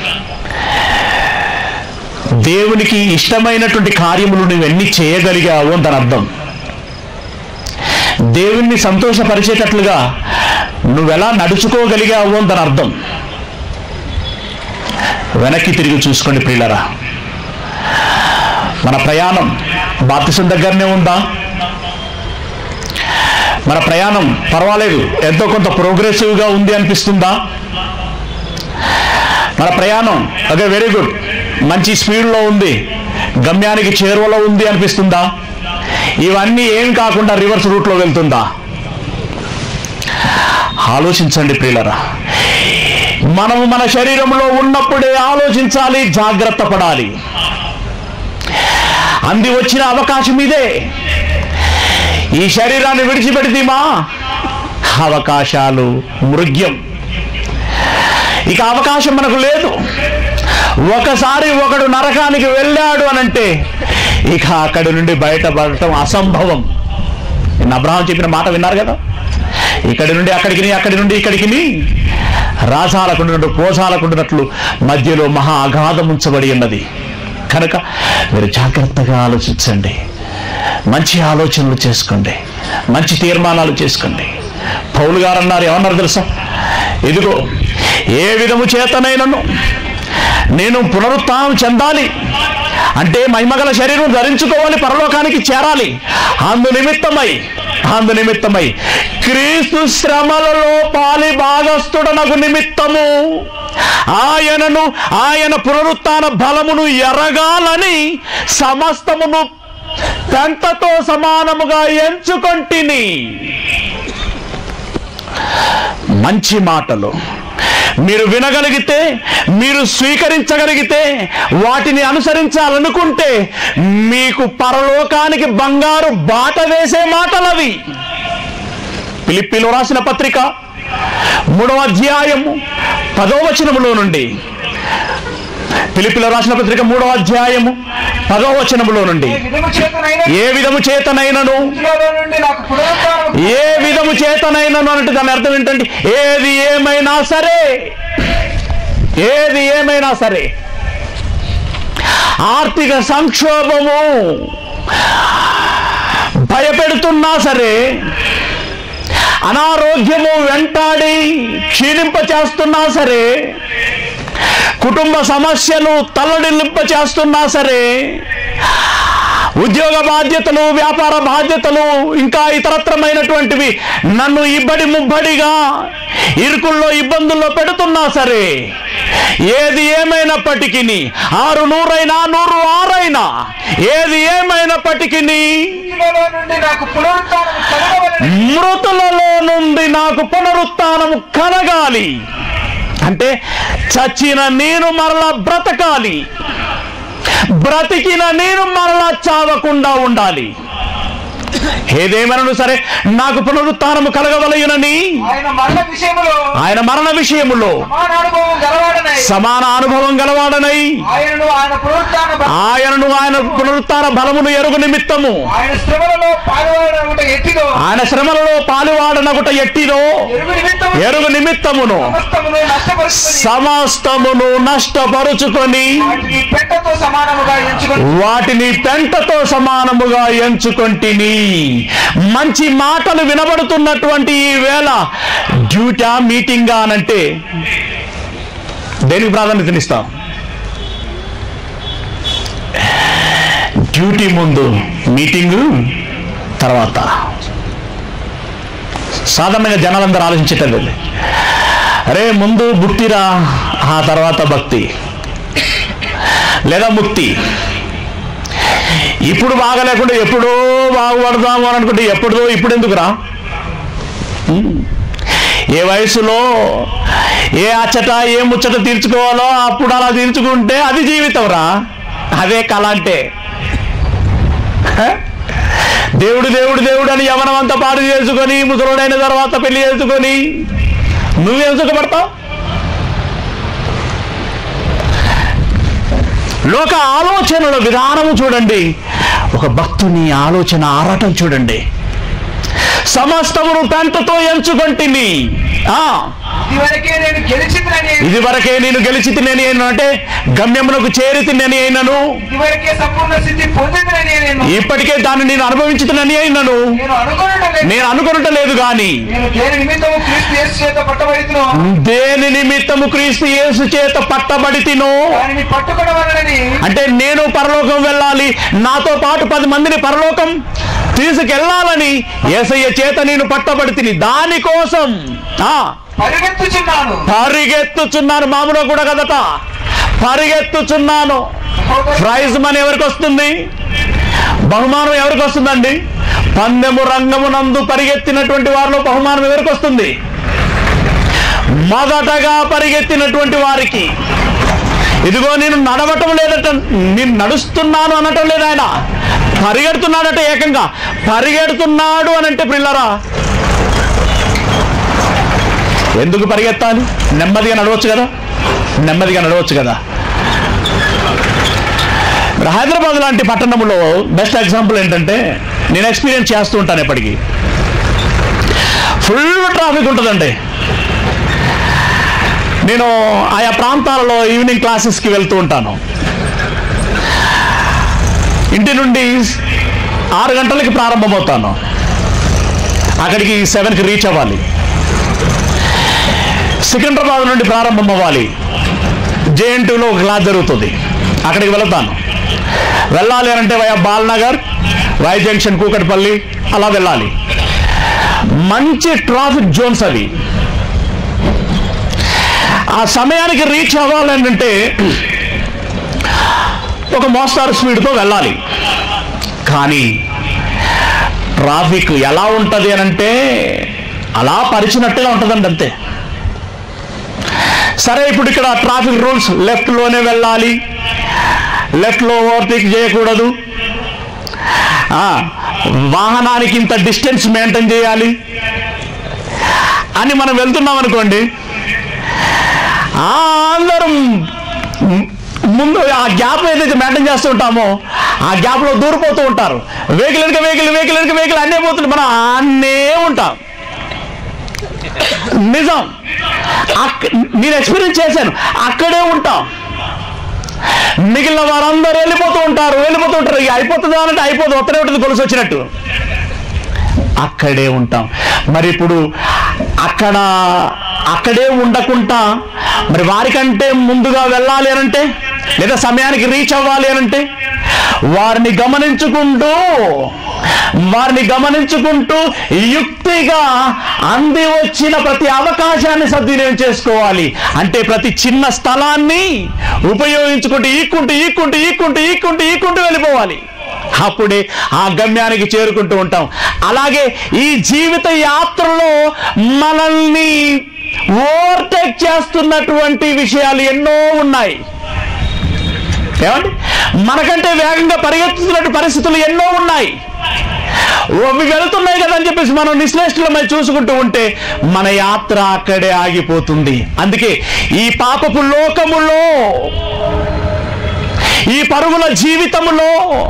దేవునికి ఇష్టమైనటువంటి కార్యములు నువ్వు ఎన్ని చేయగలిగావు అని దాని అర్థం దేవుణ్ణి సంతోషపరిచేటట్లుగా నువ్వెలా నడుచుకోగలిగావు అని దాని అర్థం వెనక్కి తిరిగి చూసుకోండి ప్రియులరా మన ప్రయాణం బాప్తిసం దగ్గరనే ఉందా మన ప్రయాణం పర్వాలేదు ఎంతో కొంత ప్రోగ్రెసివ్గా ఉంది అనిపిస్తుందా మన ప్రయాణం అదే వెరీ గుడ్ మంచి స్పీడ్లో ఉంది గమ్యానికి చేరువలో ఉంది అనిపిస్తుందా ఇవన్నీ ఏం కాకుండా రివర్స్ రూట్లో వెళ్తుందా ఆలోచించండి ప్రియులరా మనము మన శరీరంలో ఉన్నప్పుడే ఆలోచించాలి జాగ్రత్త పడాలి అంది వచ్చిన అవకాశం ఇదే ఈ శరీరాన్ని విడిచిపెడితేమా అవకాశాలు మృగ్యం ఇక అవకాశం మనకు లేదు ఒకసారి ఒకడు నరకానికి వెళ్ళాడు అనంటే ఇక అక్కడి నుండి బయటపడటం అసంభవం నిన్న అబ్రహాం చెప్పిన మాట విన్నారు కదా ఇక్కడి నుండి అక్కడికి అక్కడి నుండి ఇక్కడికి రాసాలకుండినట్టు పోసాలకుండినట్లు మధ్యలో మహా అగాధం ఉంచబడి ఉన్నది కనుక మీరు జాగ్రత్తగా ఆలోచించండి మంచి ఆలోచనలు చేసుకోండి మంచి తీర్మానాలు చేసుకోండి పౌలు గారు అన్నారు ఏమన్నారు తెలుసా ఇదిగో ఏ విధము చేతనైనను నేను పునరుత్థానం చెందాలి అంటే మహిమగల శరీరం ధరించుకోవాలి పరలోకానికి చేరాలి అందు నిమిత్తమై అందు నిమిత్తమై క్రీస్తు శ్రమలలో పాలి భాగస్థుడనకు నిమిత్తము ఆయనను ఆయన పునరుత్థాన బలమును ఎరగాలని సమస్తమును పెంటతో సమానముగా ఎంచుకొంటిని మంచి మాటలు మీరు వినగలిగితే మీరు స్వీకరించగలిగితే వాటిని అనుసరించాలనుకుంటే మీకు పరలోకానికి బంగారు బాట వేసే మాటలవి పిలిప్పిలో రాసిన పత్రిక మూడవ అధ్యాయము పదో వచనములో నుండి పిలిపిలో రాసిన పత్రిక మూడవ అధ్యాయము పదో వచనములో నుండి ఏ విధము చేతనైన ఏ విధము చేతనైనను మృతులలో నుండి నాకు పునరుత్థానం ఏ విధము చేతనైనను అంటే దాని అర్థం ఏంటంటే ఏది ఏమైనా సరే ఏది ఏమైనా సరే ఆర్థిక సంక్షోభము భయపెడుతున్నా సరే అనారోగ్యము వెంటాడి క్షీణింప చేస్తున్నా సరే కుటుంబ సమస్యలు తల్లడిల్లింప చేస్తున్నా సరే ఉద్యోగ బాధ్యతలు వ్యాపార బాధ్యతలు ఇంకా ఇతరత్రమైనటువంటివి నన్ను ఇబ్బడి ముబ్బడిగా ఇరుకుల్లో ఇబ్బందుల్లో పెడుతున్నా సరే ఏది ఏమైనప్పటికీ ఆరు నూరైనా నూరు ఆరైనా ఏది ఏమైనప్పటికీ మృతులలో నుండి నాకు పునరుత్థానం కలగవలని మృతులలో నుండి నాకు పునరుత్థానము కలగాలి అంటే చచ్చిన నేను మరలా బ్రతకాలి బ్రతికిన నేను మరలా చావకుండా ఉండాలి ఏదేమైనా సరే నాకు పునరుత్నము కలగవలయునని ఆయన మరణ విషయములో ఆయన మరణ విషయములో సమాన అనుభవం గలవాడనై సమాన అనుభవం గలవాడనై ఆయనను ఆయన పునరుత్థాన బ- ఆయనను ఆయన పునరుత్న బలమును ఎరుగు నిమిత్తము ఆయన శ్రమలలో పాల్గొనడం ఎట్టిదో ఆయన శ్రమలలో పాలువాడనగుట ఎట్టిదో ఎరుగు నిమిత్తము ఎరుగు నిమిత్తమును సమస్తమును నష్టపరుచుకొని సమస్తమును నష్టపరుచుకొని వాటిని పెట్టతో సమానముగా ఎంచుకొని వాటిని పెంటతో సమానముగా ఎంచుకొంటిని మంచి మాటలు వినబడుతున్నటువంటి ఈ వేళ డ్యూటా మీటింగా అనంటే దేనికి ప్రాధాన్యతనిస్తాం డ్యూటీ ముందు మీటింగు తర్వాత సాధారణంగా జనాలందరూ ఆలోచించేటది అరే ముందు భుక్తిరా ఆ తర్వాత భక్తి లేదా ముక్తి ఇప్పుడు బాగలేకుండా ఎప్పుడో బాగుపడదాము అని అనుకుంటే ఎప్పుడో ఇప్పుడు ఎందుకురా ఉమ్. ఏ వయసులో ఏ అచ్చట ఏ ముచ్చట తీర్చుకోవాలో అప్పుడు అలా తీర్చుకుంటే అది జీవితం రా అదే కళ అంటే హ? దేవుడు దేవుడు దేవుడు అని యవనం అంతా పాడు చేసుకొని ముసలుడైన తర్వాత పెళ్లి చేసుకొని నువ్వేం సుఖపడతావు లోక ఆలోచనల విధానము చూడండి ఒక భక్తుని ఆలోచన ఆరాటం చూడండి సమస్తమును పెంటతో ఎంచుకొంటిని ఆ ఇదివరకే నేను గెలిచిందని ఇది వరకే నేను గెలిచి తినని అంటే గమ్యమునకు చేరి తినని అయినను ఇదివరకే సంపూర్ణ స్థితి పొందిందని నేను ఇప్పటికే దాన్ని నేను అనుభవించుతున్నని అయినను నేను అనుకున్నట్టు లేదు. నేను అనుకొనట లేదు గాని నేను దేని నిమిత్తము క్రీస్తు యేసు చేత పట్టబడితును దేని నిమిత్తము క్రీస్తు యేసు చేత పట్టబడి తినో దానిని పట్టుకొనవలనని అంటే నేను పరలోకం వెళ్ళాలి నాతో పాటు పది మందిని పరలోకం తీసుకెళ్ళాలని ఏసయ్య చేత నేను పట్టబడి తిని దానికోసం ఆ పరిగెత్తుచున్నాను పరిగెత్తుచున్నాను మామూలుగా కూడా కదట పరిగెత్తుచున్నాను ప్రైజ్ మనీ ఎవరికి వస్తుంది బహుమానం ఎవరికి వస్తుందండి పందెము రంగమునందు పరిగెత్తినటువంటి వారిలో బహుమానం ఎవరికి వస్తుంది మొదటగా పరిగెత్తినటువంటి వారికి ఇదిగో నేను నడవటం లేదట నేను నడుస్తున్నాను అనటం లేదు ఆయన పరిగెడుతున్నాడట ఏకంగా పరిగెడుతున్నాడు అని అంటే పిల్లరా ఎందుకు పరిగెత్తాలి నెమ్మదిగా నడవచ్చు కదా నెమ్మదిగా నడవచ్చు కదా మరి హైదరాబాద్ లాంటి పట్టణంలో బెస్ట్ ఎగ్జాంపుల్ ఏంటంటే నేను ఎక్స్పీరియన్స్ చేస్తూ ఉంటాను ఎప్పటికీ ఫుల్ ట్రాఫిక్ ఉంటుందండి నేను ఆయా ప్రాంతాలలో ఈవినింగ్ క్లాసెస్కి వెళ్తూ ఉంటాను ఇంటి నుండి ఆరు గంటలకి ప్రారంభమవుతాను అక్కడికి సెవెన్కి రీచ్ అవ్వాలి సికింద్రాబాద్ నుండి ప్రారంభం అవ్వాలి జేఎన్టీలో ఒక క్లాస్ జరుగుతుంది అక్కడికి వెళతాను వెళ్ళాలి అని అంటే via Balanagar Y junction Kukatpally అలా వెళ్ళాలి మంచి ట్రాఫిక్ జోన్స్ అవి ఆ సమయానికి రీచ్ అవ్వాలని అంటే ఒక మోస్తారు స్పీడ్తో వెళ్ళాలి కానీ ట్రాఫిక్ ఎలా ఉంటుంది అని అంటే అలా పరిచినట్టుగా ఉంటుందండి అంతే సరే ఇప్పుడు ఇక్కడ ట్రాఫిక్ రూల్స్ లెఫ్ట్లోనే వెళ్ళాలి లెఫ్ట్లో ఓవర్టేక్ చేయకూడదు ఆ, వాహనానికి ఇంత డిస్టెన్స్ మెయింటైన్ చేయాలి అని మనం వెళ్తున్నాం అనుకోండి ఆ, అందరం ము- ముందు ఆ గ్యాప్ ఏదైతే మెయింటైన్ చేస్తూ ఉంటామో ఆ గ్యాప్లో దూరిపోతూ ఉంటారు వెహికల్ వెనుక వెహికల్ వెహికల్ వెనుక వెహికల్ అన్నీ పోతుంది మనం అన్నే ఉంటాం నిజం అక్క- నేను ఎక్స్పీరియన్స్ చేశాను అక్కడే ఉంటాం మిగిలిన వారందరూ వెళ్ళిపోతూ ఉంటారు వెళ్ళిపోతూ ఉంటారు ఇక అయిపోతుందా అంటే అయిపోతుంది వస్తూనే ఉంటుంది గొలుసు వచ్చినట్టు అక్కడే ఉంటాం మరి ఇప్పుడు అక్కడ అక్కడే ఉండకుండా మరి వారికంటే ముందుగా వెళ్ళాలి అనంటే లేదా సమయానికి రీచ్ అవ్వాలి అనంటే వారిని గమనించుకుంటూ వారిని గమనించుకుంటూ యుక్తిగా అంది వచ్చిన ప్రతి అవకాశాన్ని సద్వినియోగం చేసుకోవాలి అంటే ప్రతి చిన్న స్థలాన్ని ఉపయోగించుకుంటూ ఈక్కుంటూ ఈక్కుంటూ ఈక్కుంటూ ఈక్కుంటూ ఈక్కుంటూ వెళ్ళిపోవాలి అప్పుడే ఆ గమ్యానికి చేరుకుంటూ ఉంటాం అలాగే ఈ జీవిత యాత్రలో మనల్ని ఓవర్టేక్ చేస్తున్నటువంటి విషయాలు ఎన్నో ఉన్నాయి ఏమండి మనకంటే వేగంగా పరిగెత్తుతున్నటువంటి పరిస్థితులు ఎన్నో ఉన్నాయి అవి వెళుతున్నాయి కదా అని చెప్పేసి మనం నిశ్లేషణలమై చూసుకుంటూ ఉంటే మన యాత్ర అక్కడే ఆగిపోతుంది అందుకే ఈ పాపపు లోకములో ఈ పరుగుల జీవితములో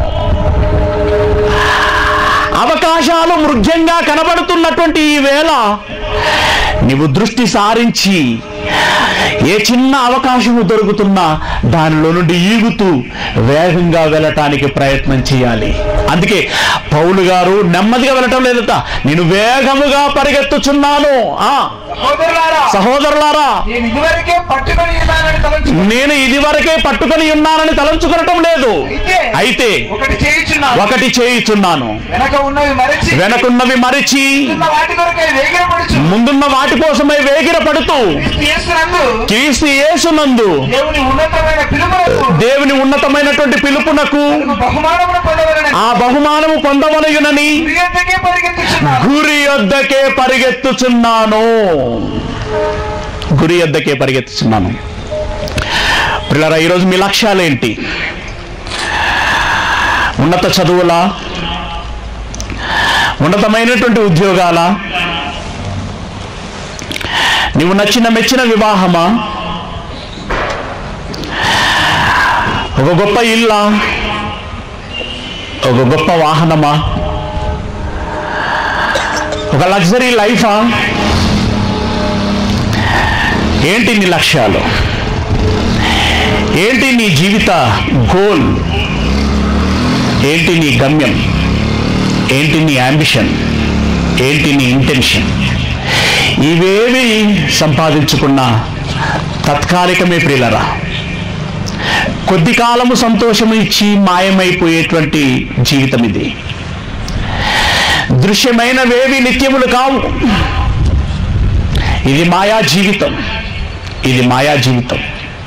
అవకాశాలు మృగ్యంగా కనబడుతున్నటువంటి ఈ వేళ నీవు దృష్టి సారించి ఏ చిన్న అవకాశము దొరుకుతున్నా దానిలో నుండి ఈగుతూ వేగంగా వెళ్ళటానికి ప్రయత్నం చేయాలి అందుకే పౌలు గారు నెమ్మదిగా వెళ్ళటం లేదట నేను వేగముగా పరిగెత్తుచున్నాను ఆ సహోదరులారా సహోదరులారా నేను ఇదివరకే పట్టుకొని ఉన్నానని తలంచు నేను ఇదివరకే పట్టుకొని ఉన్నానని తలంచుకొనటం లేదు అయితే అయితే ఒకటి చేయుచున్నాను ఒకటి చేయుచున్నాను వెనక ఉన్నవి మరచి వెనకున్నవి మరిచి ఉన్న వాటి కొరకై వేగిరపడుచు ముందున్న వాటి కోసమై వేగిర పడుతూ యేసునందు క్రీస్తు యేసునందు దేవుని ఉన్నతమైన పిలుపులకు దేవుని ఉన్నతమైనటువంటి పిలుపునకు తనకు బహుమానమును పొందవలనని ఆ బహుమానము పొందవలయునని ప్రియంతకే పరిగెత్తుచున్నాను గురి యొద్దకే పరిగెత్తుచున్నాను గురి యొద్దకే పరిగెత్తుచున్నాను పిల్లరా ఈరోజు మీ లక్ష్యాలేంటి ఉన్నత చదువులా ఉన్నతమైనటువంటి ఉద్యోగాల నీవు నచ్చిన మెచ్చిన వివాహమా ఒక గొప్ప ఇల్లా ఒక గొప్ప వాహనమా ఒక లగ్జరీ లైఫా ఏంటి నీ లక్ష్యాలు ఏంటి నీ జీవిత గోల్ ఏంటి నీ గమ్యం ఏంటి నీ అంబిషన్ ఏంటి నీ ఇంటెన్షన్ ఇవేవి సంపాదించుకున్న తత్కాలికమే ప్రియులరా కొద్ది కాలము సంతోషము ఇచ్చి మాయమైపోయేటువంటి జీవితం ఇది దృశ్యమైనవేవి నిత్యములు కావు ఇది మాయా జీవితం ఇది మాయా జీవితం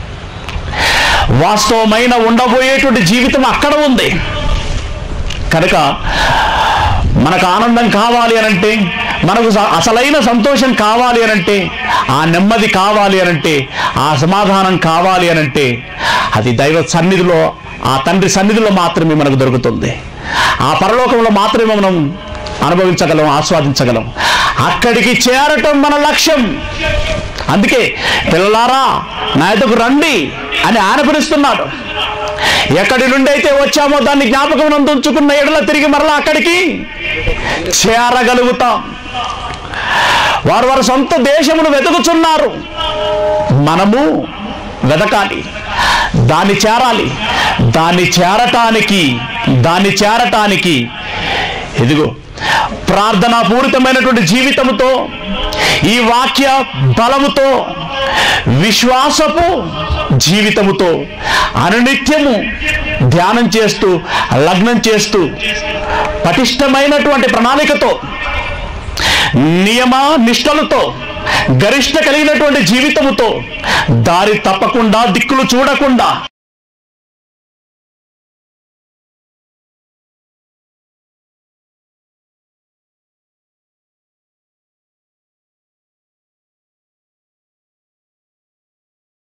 వాస్తవమైన ఉండబోయేటువంటి జీవితం అక్కడ ఉంది కనుక మనకు ఆనందం కావాలి అనంటే మనకు స- అసలైన సంతోషం కావాలి అనంటే ఆ నెమ్మది కావాలి అనంటే ఆ సమాధానం కావాలి అనంటే అది దైవ సన్నిధిలో ఆ తండ్రి సన్నిధిలో మాత్రమే మనకు దొరుకుతుంది ఆ పరలోకంలో మాత్రమే మనం అనుభవించగలం ఆస్వాదించగలం అక్కడికి చేరటం మన లక్ష్యం అందుకే పిల్లలారా నా ఎదుకు రండి అని ఆయన పిలుస్తున్నాడు ఎక్కడి నుండి అయితే వచ్చామో దాన్ని జ్ఞాపకం ఉంచుకున్న ఎడల తిరిగి మరలా అక్కడికి చేరగలుగుతాం వారు వారి సొంత దేశమును వెతుకుచున్నారు మనము వెతకాలి దాన్ని చేరాలి దాన్ని చేరటానికి దాన్ని చేరటానికి ఇదిగో ప్రార్థనాపూరితమైనటువంటి జీవితముతో ఈ వాక్య బలముతో విశ్వాసపు జీవితముతో అనునిత్యము ధ్యానం చేస్తూ లగ్నం చేస్తూ పటిష్టమైనటువంటి ప్రణాళికతో నియమ నిష్టలతో గరిష్ట కలిగినటువంటి జీవితముతో దారి తప్పకుండా దిక్కులు చూడకుండా